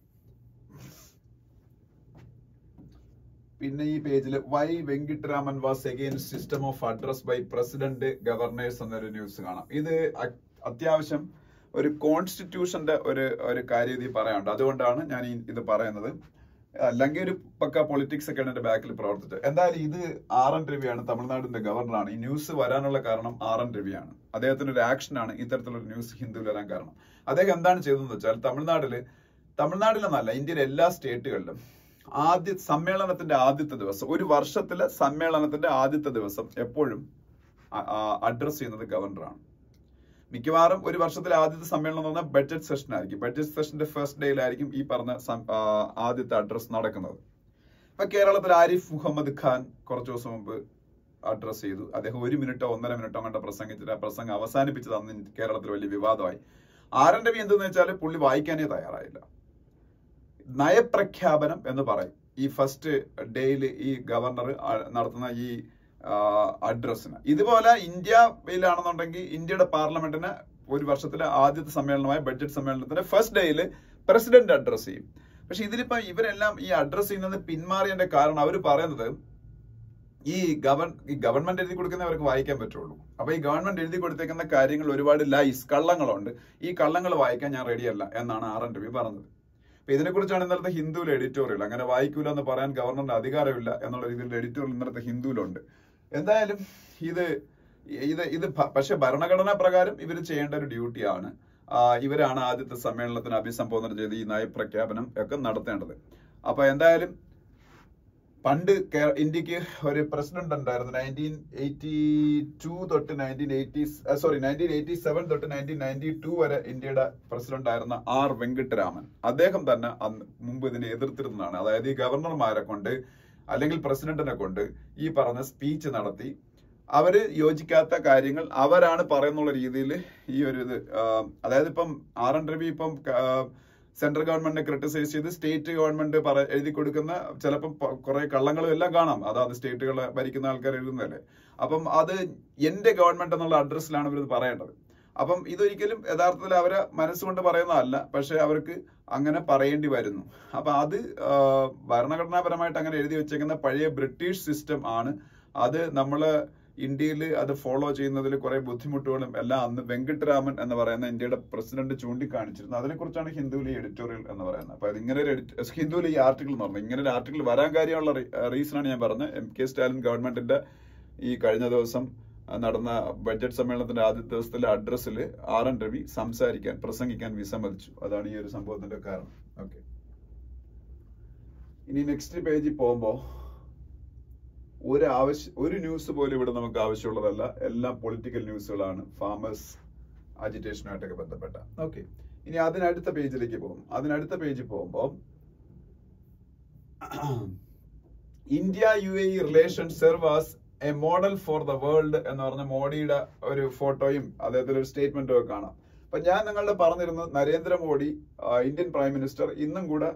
പിന്നെ ഈ പേജിൽ why Venkataraman was against system of address by president governors എന്നൊരു ന്യൂസ് കാണാം ഇത് അ- അത്യാവശ്യം ഒരു കോൺസ്റ്റിറ്റ്യൂഷന്റെ ഒരു ഒരു കാര്യം ഇതിൽ പറയാനുണ്ട് അതുകൊണ്ടാണ് ഞാൻ ഈ ഇത് പറയുന്നത് അല്ലെങ്കിൽ ഒരു പക്ക പൊളിറ്റിക്സ് ഒക്കെ എന്റെ ബാക്കിൽ പ്രവർത്തിച്ചത് എന്തായാലും ഇത് ആർ എൻ രവിയാണ് തമിഴ്നാടിന്റെ ഗവർണറാണ് ഈ ന്യൂസ് വരാനുള്ള കാരണം ആർ എൻ രവിയാണ് അദ്ദേഹത്തിന്റെ ഒരു ആക്ഷനാണ് ഇത്തരത്തിലൊരു ന്യൂസ് ഹിന്ദുവിൽ വരാൻ കാരണം അദ്ദേഹം എന്താണ് ചെയ്തതെന്ന് വെച്ചാൽ തമിഴ്നാട്ടില് തമിഴ്നാട്ടിലെന്നല്ല ഇന്ത്യയിലെ എല്ലാ സ്റ്റേറ്റുകളിലും ആദ്യ സമ്മേളനത്തിന്റെ ആദ്യത്തെ ദിവസം ഒരു വർഷത്തിലെ സമ്മേളനത്തിന്റെ ആദ്യത്തെ ദിവസം എപ്പോഴും അഡ്രസ് ചെയ്യുന്നത് ഗവർണറാണ് മിക്കവാറും ഒരു വർഷത്തിലെ ആദ്യത്തെ സമ്മേളനം എന്ന് പറഞ്ഞാൽ ബഡ്ജറ്റ് സെഷൻ ആയിരിക്കും ബഡ്ജറ്റ് സെഷന്റെ ഫസ്റ്റ് ഡേയിലായിരിക്കും ഈ പറഞ്ഞ സം- ആ, ആദ്യത്തെ അഡ്രസ് നടക്കുന്നത് ഇപ്പൊ കേരളത്തിൽ ആരിഫ് മുഹമ്മദ് ഖാൻ കുറച്ചു ദിവസം മുമ്പ് അഡ്രസ് ചെയ്തു അദ്ദേഹം ഒരു മിനിറ്റോ ഒന്നര മിനിറ്റോ കണ്ട പ്രസംഗിച്ചിട്ട് ആ പ്രസംഗം അവസാനിപ്പിച്ചത് അന്ന് കേരളത്തിൽ വലിയ വിവാദമായി ആർ എൻ രവി എന്തെന്ന് വെച്ചാൽ പുള്ളി വായിക്കാനേ തയ്യാറായില്ല നയപ്രഖ്യാപനം എന്ന് പറയും ഈ ഫസ്റ്റ് ഡേയിൽ ഈ ഗവർണർ നടത്തുന്ന ഈ അഡ്രസ്സിന് ഇതുപോലെ ഇന്ത്യയിലാണെന്നുണ്ടെങ്കിൽ ഇന്ത്യയുടെ പാർലമെന്റിന് ഒരു വർഷത്തിലെ ആദ്യത്തെ സമ്മേളനമായ ബഡ്ജറ്റ് സമ്മേളനത്തിന്റെ ഫസ്റ്റ് ഡേയിൽ പ്രസിഡന്റ് അഡ്രസ് ചെയ്യും പക്ഷെ ഇതിലിപ്പോ ഇവരെല്ലാം ഈ അഡ്രസ് ചെയ്യുന്നത് പിന്മാറിയതിന്റെ കാരണം അവർ പറയുന്നത് ഈ ഗവൺ ഈ ഗവൺമെന്റ് എഴുതി കൊടുക്കുന്നവർക്ക് വായിക്കാൻ പറ്റുള്ളൂ അപ്പൊ ഈ ഗവൺമെന്റ് എഴുതി കൊടുത്തേക്കുന്ന കാര്യങ്ങൾ ഒരുപാട് ലൈസ് കള്ളങ്ങളുണ്ട് ഈ കള്ളങ്ങൾ വായിക്കാൻ ഞാൻ റെഡിയല്ല എന്നാണ് ആർ എൻ രവി പറഞ്ഞത് അപ്പൊ ഇതിനെക്കുറിച്ചാണ് ഇന്നലത്തെ ഹിന്ദുവിൽ എഡിറ്റോറിയൽ അങ്ങനെ വായിക്കൂല എന്ന് പറയാൻ ഗവർണറിന് അധികാരമില്ല എന്നുള്ള രീതിയിൽ എഡിറ്റോറിയൽ ഇന്നലത്തെ ഹിന്ദുവിലുണ്ട് എന്തായാലും ഇത് ഇത് ഇത് ഭ- പക്ഷെ ഭരണഘടനാ പ്രകാരം ഇവർ ചെയ്യേണ്ട ഒരു ഡ്യൂട്ടിയാണ് ആ, ഇവരാണ് ആദ്യത്തെ സമ്മേളനത്തിന് അഭിസംബോധന ചെയ്ത് ഈ നയപ്രഖ്യാപനം ഒക്കെ നടത്തേണ്ടത് അപ്പൊ എന്തായാലും പണ്ട് കേ- ഇന്ത്യക്ക് ഒരു പ്രസിഡന്റ് ഉണ്ടായിരുന്നു നയൻറ്റീൻ എയ്റ്റി ടു തൊട്ട് nineteen eighty sorry nineteen eighty seven തൊട്ട് നയൻറ്റീൻ നയൻറ്റി ടു വരെ ഇന്ത്യയുടെ പ്രസിഡന്റ് ആയിരുന്ന ആർ വെങ്കിട്ടരാമൻ അദ്ദേഹം തന്നെ അന്ന് മുമ്പ് ഇതിനെ എതിർത്തിരുന്നതാണ് അതായത് ഈ ഗവർണർമാരെ കൊണ്ട് അല്ലെങ്കിൽ പ്രസിഡന്റിനെ കൊണ്ട് ഈ പറഞ്ഞ സ്പീച്ച് നടത്തി അവര് യോജിക്കാത്ത കാര്യങ്ങൾ അവരാണ് പറയുന്നുള്ള രീതിയിൽ ഈ ഒരു ഇത് ആ, അതായത് ഇപ്പം ആർ എൻ രവി ഇപ്പം ആ, സെൻട്രൽ ഗവൺമെന്റിനെ ക്രിട്ടിസൈസ് ചെയ്ത് സ്റ്റേറ്റ് ഗവൺമെന്റ് പറ എഴുതി കൊടുക്കുന്ന ചിലപ്പം പ- കുറെ കള്ളങ്ങളും എല്ലാം കാണാം അതാത് സ്റ്റേറ്റുകളെ ഭരിക്കുന്ന ആൾക്കാർ എഴുതുന്നതല്ലേ അപ്പം അത് എന്റെ ഗവൺമെന്റ് എന്നുള്ള അഡ്രസ്സിലാണ് ഇവരിത് പറയേണ്ടത് അപ്പം ഇതൊരിക്കലും യഥാർത്ഥത്തിൽ അവരെ മനസ്സുകൊണ്ട് പറയുന്നതല്ല പക്ഷെ അവർക്ക് അങ്ങനെ പറയേണ്ടി വരുന്നു അപ്പൊ അത് ആ, ഭരണഘടനാപരമായിട്ട് അങ്ങനെ എഴുതി വെച്ചേക്കുന്ന പഴയ ബ്രിട്ടീഷ് സിസ്റ്റം ആണ് അത് നമ്മള് ഇന്ത്യയിൽ അത് ഫോളോ ചെയ്യുന്നതിൽ കുറെ ബുദ്ധിമുട്ടുകളും എല്ലാം അന്ന് വെങ്കട്ടരാമൻ എന്ന് പറയുന്ന ഇന്ത്യയുടെ പ്രസിഡന്റ് ചൂണ്ടിക്കാണിച്ചിരുന്നു അതിനെക്കുറിച്ചാണ് ഹിന്ദുവിലെ എഡിറ്റോറിയൽ എന്ന് പറയുന്നത് അപ്പൊ അത് ഇങ്ങനെ ഒരു edit- ഹിന്ദുവിലെ ഈ ആർട്ടിക്കിൾ എന്ന് പറഞ്ഞു ഇങ്ങനെ ഒരു ആർട്ടിക്കിൾ വരാൻ കാര്യമുള്ള റീസൺ ആണ് ഞാൻ പറഞ്ഞത് എം കെ സ്റ്റാലിൻ ഗവൺമെന്റിന്റെ ഈ കഴിഞ്ഞ ദിവസം ആ, നടന്ന ബഡ്ജറ്റ് സമ്മേളനത്തിന്റെ ആദ്യത്തെ ദിവസത്തിലെ അഡ്രസ്സിൽ ആർ എൻ രവി സംസാരിക്കാൻ പ്രസംഗിക്കാൻ വിസമ്മതിച്ചു അതാണ് ഈ ഒരു സംഭവത്തിന്റെ കാരണം ഓക്കെ ഇനി നെക്സ്റ്റ് പേജിൽ പോകുമ്പോ ഒരു ആവശ്യ ഒരു ന്യൂസ് പോലും ഇവിടെ നമുക്ക് ആവശ്യമുള്ളതല്ല എല്ലാം പൊളിറ്റിക്കൽ ന്യൂസുകളാണ് ഫാമേഴ്സ് അജിറ്റേഷനുമായിട്ടൊക്കെ ബന്ധപ്പെട്ട ഓക്കെ ഇനി അതിനടുത്ത പേജിലേക്ക് പോകും അതിനടുത്ത പേജിൽ പോകുമ്പോൾ India U A relation serves a model for the world എന്ന് പറഞ്ഞ മോഡിയുടെ ഒരു ഫോട്ടോയും അദ്ദേഹത്തിന്റെ ഒരു സ്റ്റേറ്റ്മെന്റും ഒക്കെ കാണാം അപ്പൊ ഞാൻ നിങ്ങളുടെ പറഞ്ഞിരുന്നത് നരേന്ദ്രമോദി ആ, ഇന്ത്യൻ പ്രൈം മിനിസ്റ്റർ ഇന്നും കൂടെ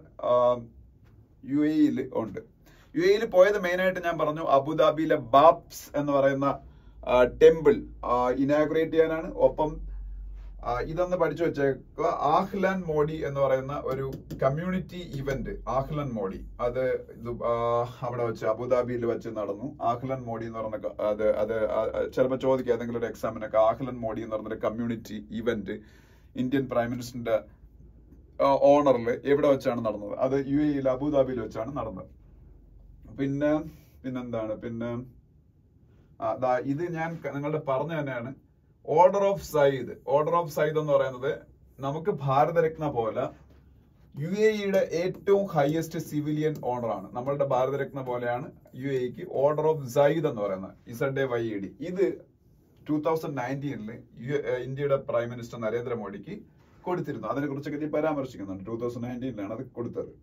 യു എയിൽ ഉണ്ട് യു എയിൽ പോയത് മെയിൻ ആയിട്ട് ഞാൻ പറഞ്ഞു അബുദാബിയിലെ ബാബ്സ് എന്ന് പറയുന്ന ടെമ്പിൾ ഇനാഗുറേറ്റ് ചെയ്യാനാണ് ഒപ്പം ആ, ഇതൊന്ന് പഠിച്ചു വെച്ചേക്കുക ആഹ്ലാൻ മോഡി എന്ന് പറയുന്ന ഒരു കമ്മ്യൂണിറ്റി ഇവന്റ് ആഹ്ലാൻ മോഡി അത് ഇത് ആ, അവിടെ വെച്ച് അബുദാബിയിൽ വെച്ച് നടന്നു ആഹ്ലാൻ മോഡി എന്ന് പറയുന്ന ക- അത് അത് ചിലപ്പോൾ ചോദിക്കുക ഏതെങ്കിലും ഒരു എക്സാമിനൊക്കെ ആഹ്ലാൻ മോഡി എന്ന് പറയുന്ന കമ്മ്യൂണിറ്റി ഇവന്റ് ഇന്ത്യൻ പ്രൈം മിനിസ്റ്ററിന്റെ ഓണറിൽ എവിടെ വെച്ചാണ് നടന്നത് അത് യു എയിൽ അബുദാബിയിൽ വെച്ചാണ് നടന്നത് പിന്നെ പിന്നെന്താണ് പിന്നെ ആ, ദാ ഇത് ഞാൻ ക- നിങ്ങളുടെ പറഞ്ഞു തന്നെയാണ് order of Zayed order of Zayed എന്ന് പറയുന്നത് നമുക്ക് ഭാരതരത്ന പോലെ യു എയുടെ ഏറ്റവും ഹയസ്റ്റ് സിവിലിയൻ ഓണർ ആണ് നമ്മളുടെ ഭാരതരത്ന പോലെയാണ് യു എക്ക് ഓർഡർ ഓഫ് സയ്യിദ് എന്ന് പറയുന്നത് Z A Y E D ഇത് ടൂ തൗസൻഡ് നയൻറ്റീനില് ഇന്ത്യയുടെ പ്രൈം മിനിസ്റ്റർ നരേന്ദ്രമോദിക്ക് കൊടുത്തിരുന്നു അതിനെ കുറിച്ചൊക്കെ ഇതിൽ പരാമർശിക്കുന്നുണ്ട് ടൂ തൗസൻഡ് നയൻറ്റീനിലാണ് അത് കൊടുത്തത്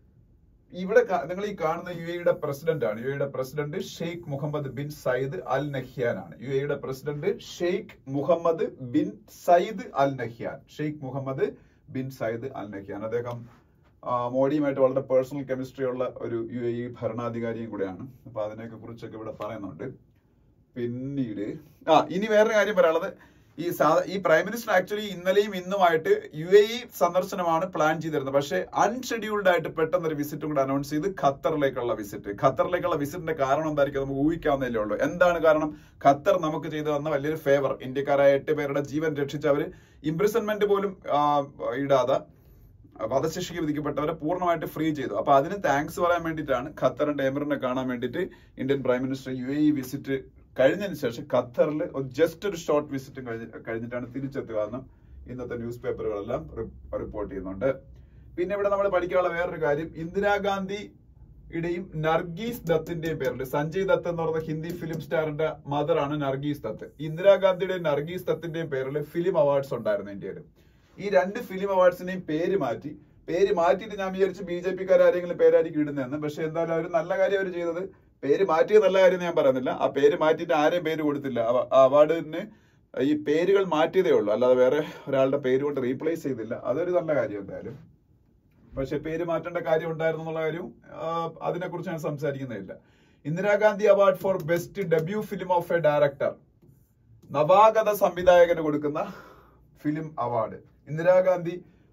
ഇവിടെ കാ- നിങ്ങൾ ഈ കാണുന്ന യു എയുടെ പ്രസിഡന്റ് ആണ് യു എയുടെ president Sheikh Mohammed bin Zayed Al Nahyan ആണ് യു എയുടെ president Sheikh Mohammed bin Zayed Al Nahyan Sheikh Mohammed bin Zayed Al Nahyan അദ്ദേഹം ആ, മോഡിയുമായിട്ട് വളരെ പേഴ്സണൽ കെമിസ്ട്രി ഉള്ള ഒരു യു എ ഇ ഭരണാധികാരിയും കൂടെയാണ് അപ്പൊ അതിനെയൊക്കെ കുറിച്ചൊക്കെ ഇവിടെ പറയുന്നുണ്ട് പിന്നീട് ആ ഇനി വേറൊരു കാര്യം പറയാനുള്ളത് ഈ സാധാ ഈ പ്രൈം മിനിസ്റ്റർ ആക്ച്വലി ഇന്നലെയും ഇന്നുമായിട്ട് യു എ ഇ സന്ദർശനമാണ് പ്ലാൻ ചെയ്തിരുന്നത് പക്ഷേ അൺഷെഡ്യൂൾഡ് ആയിട്ട് പെട്ടെന്ന് ഒരു വിസിറ്റും കൂടെ അനൗൺസ് ചെയ്ത് ഖത്തറിലേക്കുള്ള വിസിറ്റ് ഖത്തറിലേക്കുള്ള വിസിറ്റിന്റെ കാരണം എന്തായിരിക്കും നമുക്ക് ഊഹിക്കാവുന്നതല്ലേ ഉള്ളൂ എന്താണ് കാരണം ഖത്തർ നമുക്ക് ചെയ്തു തന്ന വലിയൊരു ഫേവർ ഇന്ത്യക്കാരായ എട്ട് പേരുടെ ജീവൻ രക്ഷിച്ച് അവര് ഇംപ്രിസൺമെന്റ് പോലും ആ, ഇടാതെ വധശിക്ഷയ്ക്ക് വിധിക്കപ്പെട്ടവരെ പൂർണ്ണമായിട്ട് ഫ്രീ ചെയ്തു അപ്പൊ അതിന് താങ്ക്സ് പറയാൻ വേണ്ടിയിട്ടാണ് ഖത്തറിന്റെ എമിറിനെ കാണാൻ വേണ്ടിയിട്ട് Indian prime minister U A E visit കഴിഞ്ഞതിന് ശേഷം ഖത്തറിൽ ജസ്റ്റ് ഒരു ഷോർട്ട് വിസിറ്റ് കഴിഞ്ഞിട്ടാണ് തിരിച്ചെത്തുക എന്ന് ഇന്നത്തെ ന്യൂസ് പേപ്പറുകളെല്ലാം റിപ്പോർട്ട് ചെയ്യുന്നുണ്ട് പിന്നെ ഇവിടെ നമ്മൾ പഠിക്കാനുള്ള വേറൊരു കാര്യം ഇന്ദിരാഗാന്ധി ഇടയും നർഗീസ് ദത്തിന്റെയും പേരിൽ സഞ്ജയ് ദത്ത് എന്ന് പറയുന്ന ഹിന്ദി ഫിലിം സ്റ്റാറിന്റെ മദർ ആണ് നർഗീസ് ദത്ത് ഇന്ദിരാഗാന്ധിയുടെയും നർഗീസ് ദത്തിന്റെയും പേരിൽ ഫിലിം അവാർഡ്സ് ഉണ്ടായിരുന്നു ഇന്ത്യയിൽ ഈ രണ്ട് ഫിലിം അവാർഡ്സിനെയും പേര് മാറ്റി പേര് മാറ്റിയിട്ട് ഞാൻ വിചാരിച്ചു ബി ജെ പിക്കാർ ആരെങ്കിലും പേരായിരിക്കും ഇടുന്നതെന്ന് പക്ഷെ എന്തായാലും അവർ നല്ല കാര്യം അവർ ചെയ്തത് പേര് മാറ്റിയത് നല്ല കാര്യം ഞാൻ പറയുന്നില്ല ആ പേര് മാറ്റിയിട്ട് ആരെയും പേര് കൊടുത്തില്ല അവ- ആ അവാർഡിന് ഈ പേരുകൾ മാറ്റിയതേ ഉള്ളൂ അല്ലാതെ വേറെ ഒരാളുടെ പേര് കൊണ്ട് റീപ്ലേസ് ചെയ്തില്ല അതൊരു നല്ല കാര്യം എന്തായാലും പക്ഷെ പേര് മാറ്റേണ്ട കാര്യം ഉണ്ടായിരുന്നു എന്നുള്ള കാര്യം അതിനെ കുറിച്ച് ഞാൻ സംസാരിക്കുന്നില്ല Indira Gandhi award for best debut film of a director നവാഗത സംവിധായകന് കൊടുക്കുന്ന film award Indira Gandhi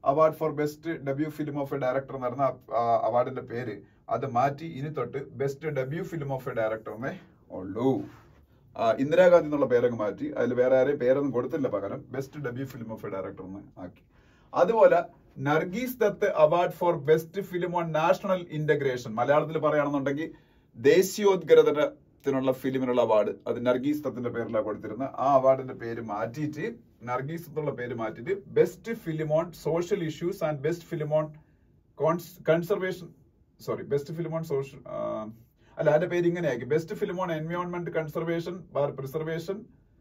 award for best debut film of a director എന്ന് പറഞ്ഞ അവാർഡിന്റെ പേര് അത് മാറ്റി ഇനി തൊട്ട് best debut film of a director എന്നേ ഉള്ളൂ ആ, ഇന്ദിരാഗാന്ധി എന്നുള്ള പേരങ്ങ് മാറ്റി അതിൽ വേറെ ആരെയും പേരൊന്നും കൊടുത്തില്ല പകരം best debut film of a director എന്ന് ആക്കി അതുപോലെ Nargis Dutt award for best film on national integration മലയാളത്തിൽ പറയുകയാണെന്നുണ്ടെങ്കിൽ ദേശീയോദ്ഗ്രഥനത്തിനുള്ള ഫിലിമിനുള്ള അവാർഡ് അത് നർഗീസ് ദത്തിന്റെ പേരിലാണ് കൊടുത്തിരുന്നത് ആ അവാർഡിന്റെ പേര് മാറ്റിയിട്ട് നർഗീസ് ദത്തുള്ള പേര് മാറ്റിയിട്ട് best film on social issues and best film on conservation sorry best film on social അല്ല അതിന്റെ പേര് ഇങ്ങനെയാക്കി best film on environment conservation preservation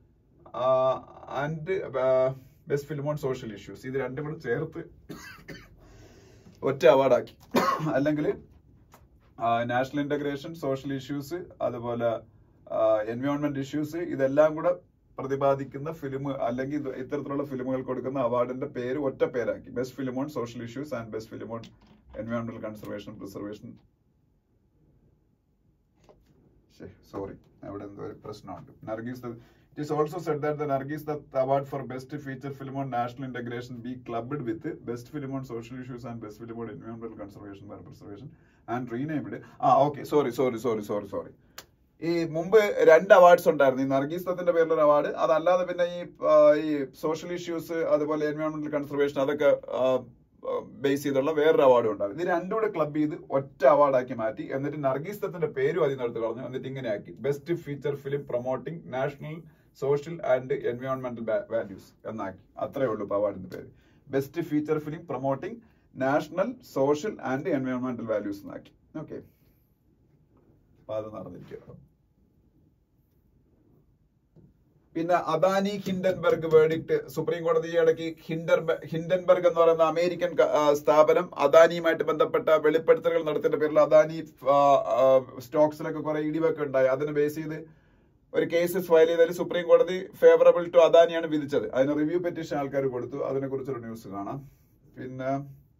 and best film on social issues ഇത് രണ്ടും കൂടെ ചേർത്ത് ഒറ്റ അവാർഡാക്കി അല്ലെങ്കിൽ നാഷണൽ ഇന്റഗ്രേഷൻ സോഷ്യൽ ഇഷ്യൂസ് അതുപോലെ എൻവയോൺമെന്റ് ഇഷ്യൂസ് ഇതെല്ലാം കൂടെ പ്രതിപാദിക്കുന്ന ഫിലിം അല്ലെങ്കിൽ ഇത് ഇത്തരത്തിലുള്ള ഫിലിമുകൾ കൊടുക്കുന്ന അവാർഡിന്റെ പേര് ഒറ്റ പേരാക്കി best film on social issues and best film on എൻവയോൺമെന്റൽ കൺസർവേഷൻ പ്രിസർവേഷൻ സോറി അവിടെ എന്തോ ഒരു പ്രശ്നമുണ്ട് Nargis Dutt it is also said that the Nargis Dutt award for best feature film on national integration be clubbed with best film on social issues and best film on എൻവയോൺമെന്റൽ കൺസർവേഷൻ പ്രിസർവേഷൻ ആൻഡ് റീനെയിംഡ് ആ okay sorry sorry sorry sorry sorry ഈ മുമ്പ് രണ്ട് അവാർഡ്സ് ഉണ്ടായിരുന്നു ഈ നർഗീസ് ദത്തിന്റെ പേരിലൊരു അവാർഡ് അതല്ലാതെ പിന്നെ ഈ ആ, ഈ സോഷ്യൽ ഇഷ്യൂസ് അതുപോലെ എൻവയോൺമെന്റൽ കൺസർവേഷൻ അതൊക്കെ ബേസ് ചെയ്തുള്ള വേറൊരു അവാർഡും ഉണ്ടായിരുന്നു ഇത് രണ്ടും കൂടെ ക്ലബ് ചെയ്ത് ഒറ്റ അവാർഡാക്കി മാറ്റി എന്നിട്ട് നർഗീസ് ദത്തിന്റെ പേരും അതിൽ നിന്ന് കളഞ്ഞു എന്നിട്ട് ഇങ്ങനെ ആക്കി best feature film promoting national social and എൻവയോൺമെന്റൽ വാല്യൂസ് എന്നാക്കി അത്രേ ഉള്ളൂ ഇപ്പൊ അവാർഡിന്റെ പേര് best feature film promoting national social and എൻവയോൺമെന്റൽ വാല്യൂസ് എന്നാക്കി ഓക്കെ അപ്പൊ അത് നടന്നിരിക്കുക പിന്നെ അദാനി ഹിൻഡൻബർഗ് വേർഡിക്ട് സുപ്രീം കോടതി ഈ ഇടയ്ക്ക് ഹിൻഡർബ ഹിൻഡൻബർഗ് എന്ന് പറയുന്ന അമേരിക്കൻ ക- ആ, സ്ഥാപനം അദാനിയുമായിട്ട് ബന്ധപ്പെട്ട വെളിപ്പെടുത്തലുകൾ നടത്തിയതിന്റെ പേരിൽ അദാനി ആ, ആ, സ്റ്റോക്സിലൊക്കെ കുറെ ഇടിവൊക്കെ ഉണ്ടായി അതിനെ ബേസ് ചെയ്ത് ഒരു കേസ് ഫയൽ ചെയ്തതിൽ സുപ്രീം കോടതി ഫേവറബിൾ ടു അദാനിയാണ് വിധിച്ചത് അതിന് റിവ്യൂ പെറ്റീഷൻ ആൾക്കാർ കൊടുത്തു അതിനെ കുറിച്ചൊരു ന്യൂസ് കാണാം പിന്നെ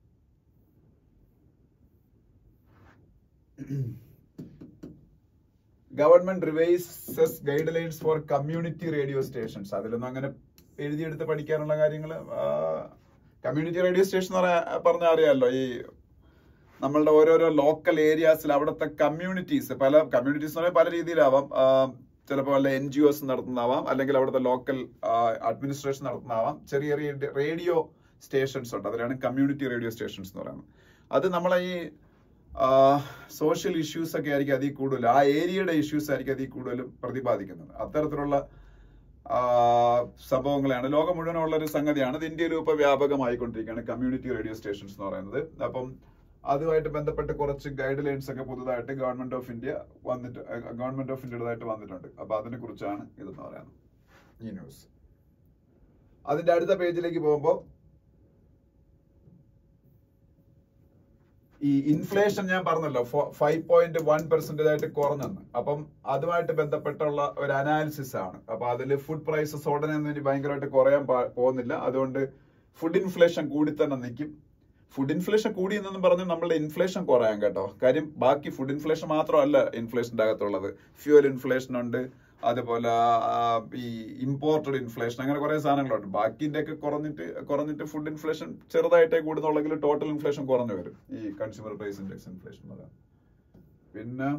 government revises guidelines for community radio stations അതിലൊന്നും അങ്ങനെ എഴുതിയെടുത്ത് പഠിക്കാനുള്ള കാര്യങ്ങൾ കമ്മ്യൂണിറ്റി റേഡിയോ സ്റ്റേഷൻ എന്ന് പറഞ്ഞാൽ അറിയാമല്ലോ ഈ നമ്മളുടെ ഓരോരോ ലോക്കൽ ഏരിയാസിൽ അവിടുത്തെ കമ്മ്യൂണിറ്റീസ് പല കമ്മ്യൂണിറ്റീസ് എന്ന് പറഞ്ഞാൽ പല രീതിയിലാവാം ചിലപ്പോൾ വല്ല എൻ ജി ഒസ് നടത്തുന്നതാവാം അല്ലെങ്കിൽ അവിടുത്തെ ലോക്കൽ അഡ്മിനിസ്ട്രേഷൻ നടത്തുന്നതാവാം ചെറിയ ചെറിയ റേഡിയോ സ്റ്റേഷൻസ് ഉണ്ട് അതിലാണ് കമ്മ്യൂണിറ്റി റേഡിയോ സ്റ്റേഷൻസ് എന്ന് പറയുന്നത് അത് നമ്മളെ ഈ സോഷ്യൽ ഇഷ്യൂസ് ഒക്കെ ആയിരിക്കും അതിൽ കൂടുതൽ ആ ഏരിയയുടെ ഇഷ്യൂസ് ആയിരിക്കും അതിൽ കൂടുതലും പ്രതിപാദിക്കുന്നത് അത്തരത്തിലുള്ള ആ, സംഭവങ്ങളാണ് ലോകം മുഴുവനുള്ള ഒരു സംഗതിയാണ് ഇത് ഇന്ത്യയിൽ ഇപ്പോൾ വ്യാപകമായിക്കൊണ്ടിരിക്കുകയാണ് കമ്മ്യൂണിറ്റി റേഡിയോ സ്റ്റേഷൻസ് എന്ന് പറയുന്നത് അപ്പം അതുമായിട്ട് ബന്ധപ്പെട്ട് കുറച്ച് ഗൈഡ് ലൈൻസ് ഒക്കെ പുതുതായിട്ട് ഗവൺമെന്റ് ഓഫ് ഇന്ത്യ വന്നിട്ട് ഗവൺമെന്റ് ഓഫ് ഇന്ത്യയുടേതായിട്ട് വന്നിട്ടുണ്ട് അപ്പൊ അതിനെ കുറിച്ചാണ് ഇതെന്ന് പറയുന്നത് ഈ ന്യൂസ് അതിന്റെ അടുത്ത പേജിലേക്ക് പോകുമ്പോൾ ഈ ഇൻഫ്ലേഷൻ ഞാൻ പറഞ്ഞല്ലോ ഫൈവ് പോയിന്റ് വൺ പെർസെന്റേജ് ആയിട്ട് കുറഞ്ഞെന്ന് അപ്പം അതുമായിട്ട് ബന്ധപ്പെട്ടുള്ള ഒരു അനാലിസിസ് ആണ് അപ്പൊ അതിൽ ഫുഡ് പ്രൈസസ് ഉടനെ ഒന്നും ഇനി ഭയങ്കരമായിട്ട് കുറയാൻ പാ- പോകുന്നില്ല അതുകൊണ്ട് ഫുഡ് ഇൻഫ്ലേഷൻ കൂടി തന്നെ നിൽക്കും ഫുഡ് ഇൻഫ്ലേഷൻ കൂടി എന്നും പറഞ്ഞ് നമ്മളുടെ ഇൻഫ്ലേഷൻ കുറയാൻ കേട്ടോ കാര്യം ബാക്കി ഫുഡ് ഇൻഫ്ലേഷൻ മാത്രമല്ല ഇൻഫ്ലേഷന്റെ അകത്തുള്ളത് ഫ്യൂവൽ ഇൻഫ്ലേഷൻ ഉണ്ട് അതുപോലെ ആ, ഈ ഇമ്പോർട്ടഡ് ഇൻഫ്ലേഷൻ അങ്ങനെ കുറെ സാധനങ്ങളുണ്ട് ബാക്കിന്റെ ഒക്കെ കുറഞ്ഞിട്ട് കുറഞ്ഞിട്ട് ഫുഡ് ഇൻഫ്ലേഷൻ ചെറുതായിട്ടേ കൂടുന്നുള്ളെങ്കിൽ ടോട്ടൽ ഇൻഫ്ലേഷൻ കുറഞ്ഞു വരും ഈ കൺസ്യൂമർ പ്രൈസ് ഇൻഡെക്സ് ഇൻഫ്ലേഷൻ പറയാം പിന്നെ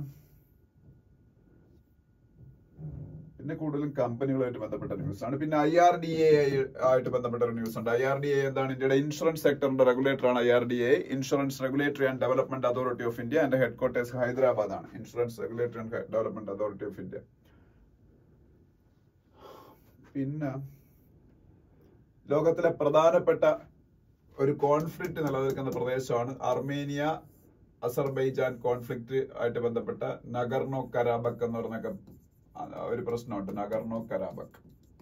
പിന്നെ കൂടുതലും കമ്പനികളുമായിട്ട് ബന്ധപ്പെട്ട ന്യൂസ് ആണ് പിന്നെ ഐ ആർ ഡി എ ആയിട്ട് ബന്ധപ്പെട്ട ഒരു ന്യൂസ് ഉണ്ട് ഐ ആർ ഡി എ എന്താണ് ഇന്ത്യയുടെ ഇൻഷുറൻസ് സെക്ടറിന്റെ റെഗുലേറ്റർ ആണ് I R D A insurance regulatory and development authority of India എന്റെ ഹെഡ് ക്വാർട്ടേഴ്സ് ഹൈദരാബാദ് ആണ് insurance regulatory and development authority of India പിന്നെ ലോകത്തിലെ പ്രധാനപ്പെട്ട ഒരു കോൺഫ്ലിക്റ്റ് നിലനിൽക്കുന്ന പ്രദേശമാണ് അർമേനിയ അസർബൈജാൻ കോൺഫ്ലിക്റ്റ് ആയിട്ട് ബന്ധപ്പെട്ട നഗർണോ കരാബക്ക് എന്ന് പറഞ്ഞൊക്കെ ഒരു പ്രശ്നമുണ്ട് നഗർണോ കരാബക്ക്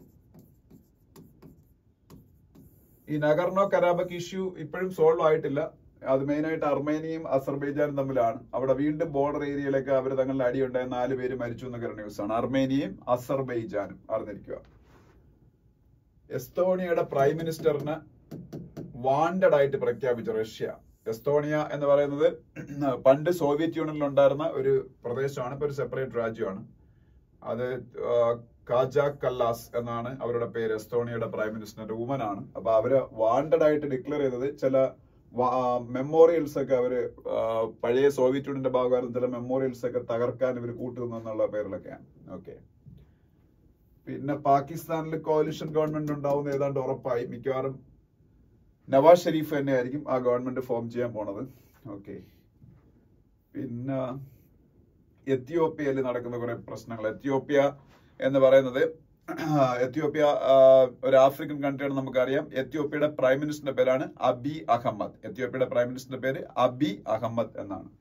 ഈ നഗർണോ കരാബക്ക് ഇഷ്യൂ ഇപ്പോഴും സോൾവ് ആയിട്ടില്ല അത് മെയിനായിട്ട് അർമേനിയയും അസർബൈജാനും തമ്മിലാണ് അവിടെ വീണ്ടും ബോർഡർ ഏരിയയിലൊക്കെ അവർ തങ്ങളുടെ അടിയുണ്ടായ നാല് പേര് മരിച്ചു എന്നൊക്കെ ന്യൂസാണ് അർമേനിയയും അസർബൈജാനും അറിഞ്ഞിരിക്കുക എസ്തോണിയയുടെ പ്രൈം മിനിസ്റ്ററിന് വാണ്ടഡ് ആയിട്ട് പ്രഖ്യാപിച്ചു റഷ്യ എസ്തോണിയ എന്ന് പറയുന്നത് പണ്ട് സോവിയറ്റ് യൂണിയനിൽ ഉണ്ടായിരുന്ന ഒരു പ്രദേശമാണ് ഇപ്പൊ ഒരു സെപ്പറേറ്റ് രാജ്യമാണ് അത് ആ, കാജ കല്ലാസ് എന്നാണ് അവരുടെ പേര് എസ്തോണിയയുടെ പ്രൈം മിനിസ്റ്ററിന്റെ വുമൻ ആണ് അപ്പൊ അവര് വാണ്ടഡ് ആയിട്ട് ഡിക്ലെയർ ചെയ്തത് ചില മെമ്മോറിയൽസ് ഒക്കെ അവര് ആ, പഴയ സോവിയറ്റ് യൂണിയന്റെ ഭാഗമായിരുന്ന ചില മെമ്മോറിയൽസ് ഒക്കെ തകർക്കാൻ ഇവർ കൂട്ടുനിന്നുള്ള പേരിലൊക്കെയാണ് ഓക്കെ പിന്നെ പാകിസ്ഥാനിൽ കോalition ഗവൺമെന്റ് ഉണ്ടാവുന്ന ഏതാണ്ട് ഉറപ്പായി മിക്കവാറും നവാസ് ഷെരീഫ് തന്നെയായിരിക്കും ആ ഗവൺമെന്റ് ഫോം ചെയ്യാൻ പോണത് ഓക്കെ പിന്നെ എത്യോപ്യയിൽ നടക്കുന്ന കുറെ പ്രശ്നങ്ങൾ എത്യോപ്യ എന്ന് പറയുന്നത് എത്യോപ്യ ആ, ഒരു ആഫ്രിക്കൻ കൺട്രിയാണ് നമുക്കറിയാം എത്യോപ്യയുടെ പ്രൈം മിനിസ്റ്ററിന്റെ പേരാണ് അബി അഹമ്മദ് എത്യോപ്യയുടെ പ്രൈം മിനിസ്റ്ററിന്റെ പേര് അബി അഹമ്മദ് എന്നാണ്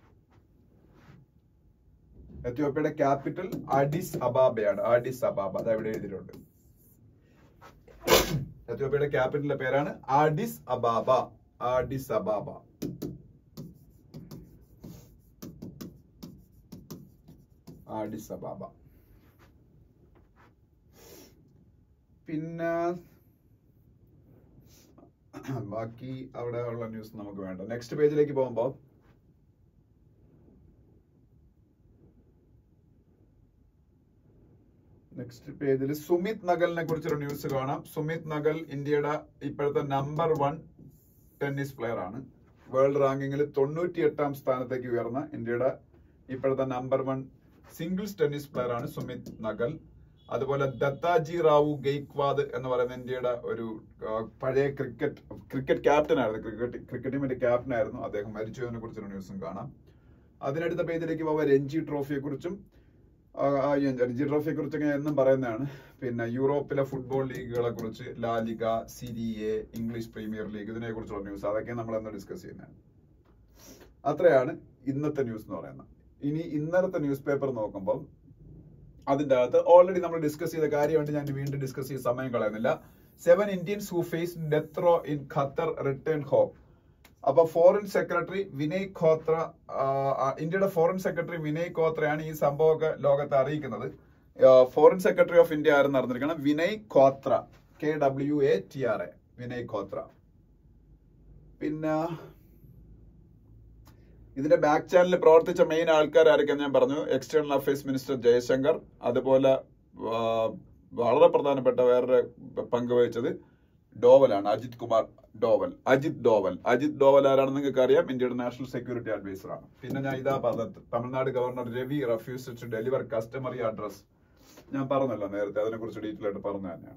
എത്യോപ്യയുടെ ക്യാപിറ്റൽ അഡിസ് അബാബയാണ് അഡിസ് അബാബ അത് അവിടെ എഴുതിയിട്ടുണ്ട് എത്യോപ്യയുടെ ക്യാപിറ്റലിന്റെ പേരാണ് ആഡിസ് അബാബ ആഡിസ് അബാബ ആഡിസ് അബാബ പിന്നെ ബാക്കി അവിടെ ഉള്ള ന്യൂസ് നമുക്ക് വേണ്ട നെക്സ്റ്റ് പേജിലേക്ക് പോകുമ്പോൾ നെക്സ്റ്റ് പേജിൽ സുമിത് നഗലിനെ കുറിച്ചൊരു ന്യൂസ് കാണാം സുമിത് നഗൽ ഇന്ത്യയുടെ ഇപ്പോഴത്തെ നമ്പർ വൺ ടെന്നീസ് പ്ലെയർ ആണ് വേൾഡ് റാങ്കിങ്ങിൽ തൊണ്ണൂറ്റി എട്ടാം സ്ഥാനത്തേക്ക് ഉയർന്ന ഇന്ത്യയുടെ ഇപ്പോഴത്തെ number one singles tennis player ആണ് സുമിത് നഗൽ അതുപോലെ ദത്താജി റാവു ഗെയ്ക്വാദ് എന്ന് പറയുന്ന ഇന്ത്യയുടെ ഒരു ആ, പഴയ ക്രിക്കറ്റ് ക്രിക്കറ്റ് ക്യാപ്റ്റൻ ആയിരുന്നു ക്രിക്കറ്റ് ക്രിക്കറ്റ് ടീമിന്റെ ക്യാപ്റ്റൻ ആയിരുന്നു അദ്ദേഹം മരിച്ചതിനെ കുറിച്ചൊരു ന്യൂസും കാണാം അതിനടുത്ത പേജിലേക്ക് പോവാൻ രഞ്ജി ട്രോഫിയെ കുറിച്ചും രഞ്ജി ട്രോഫിയെ കുറിച്ചൊക്കെ ഞാൻ എന്നും പറയുന്നതാണ് പിന്നെ യൂറോപ്പിലെ ഫുട്ബോൾ ലീഗുകളെ കുറിച്ച് La Liga Serie A English Premier League ഇതിനെ കുറിച്ചുള്ള ന്യൂസ് അതൊക്കെ നമ്മൾ എന്ന് ഡിസ്കസ് ചെയ്യുന്നതാണ് അത്രയാണ് ഇന്നത്തെ ന്യൂസ് എന്ന് പറയുന്നത് ഇനി ഇന്നലത്തെ ന്യൂസ് പേപ്പർ നോക്കുമ്പോൾ അതിന്റെ അകത്ത് ഓൾറെഡി നമ്മൾ ഡിസ്കസ് ചെയ്ത കാര്യമായിട്ട് ഞാൻ വീണ്ടും ഡിസ്കസ് ചെയ്ത് സമയം കളയുന്നില്ല seven Indians who face death row in Qatar return home അപ്പൊ ഫോറിൻ സെക്രട്ടറി വിനയ് ഖോത്ര ആ, ആ, ഇന്ത്യയുടെ ഫോറിൻ സെക്രട്ടറി വിനയ് ഖോത്രയാണ് ഈ സംഭവമൊക്കെ ലോകത്തെ അറിയിക്കുന്നത് ഫോറിൻ സെക്രട്ടറി ഓഫ് ഇന്ത്യ ആരെന്ന് അറിഞ്ഞിരിക്കണം Vinay Kwatra K W A T R A Vinay Kwatra പിന്നെ ഇതിന്റെ ബാക്ക് ചാനലിൽ പ്രവർത്തിച്ച മെയിൻ ആൾക്കാർ ആരൊക്കെ ഞാൻ പറഞ്ഞു എക്സ്റ്റേണൽ അഫയേഴ്സ് മിനിസ്റ്റർ ജയശങ്കർ അതുപോലെ ആ, വളരെ പ്രധാനപ്പെട്ട വേറൊരു പങ്ക് വഹിച്ചത് ഡോവലാണ് അജിത് കുമാർ ഡോവൽ അജിത് ഡോവൽ അജിത് ഡോവൽ ആരാണെന്ന് നിങ്ങൾക്ക് അറിയാം ഇന്ത്യയുടെ നാഷണൽ സെക്യൂരിറ്റി അഡ്വൈസർ ആണ് പിന്നെ ഞാൻ ഇതാ പറഞ്ഞത് Tamil Nadu governor Ravi refuse to deliver customary address ഞാൻ പറഞ്ഞല്ലോ നേരത്തെ അതിനെ കുറിച്ച് ഡീറ്റെയിൽ ആയിട്ട് പറഞ്ഞു തന്നെയാണ്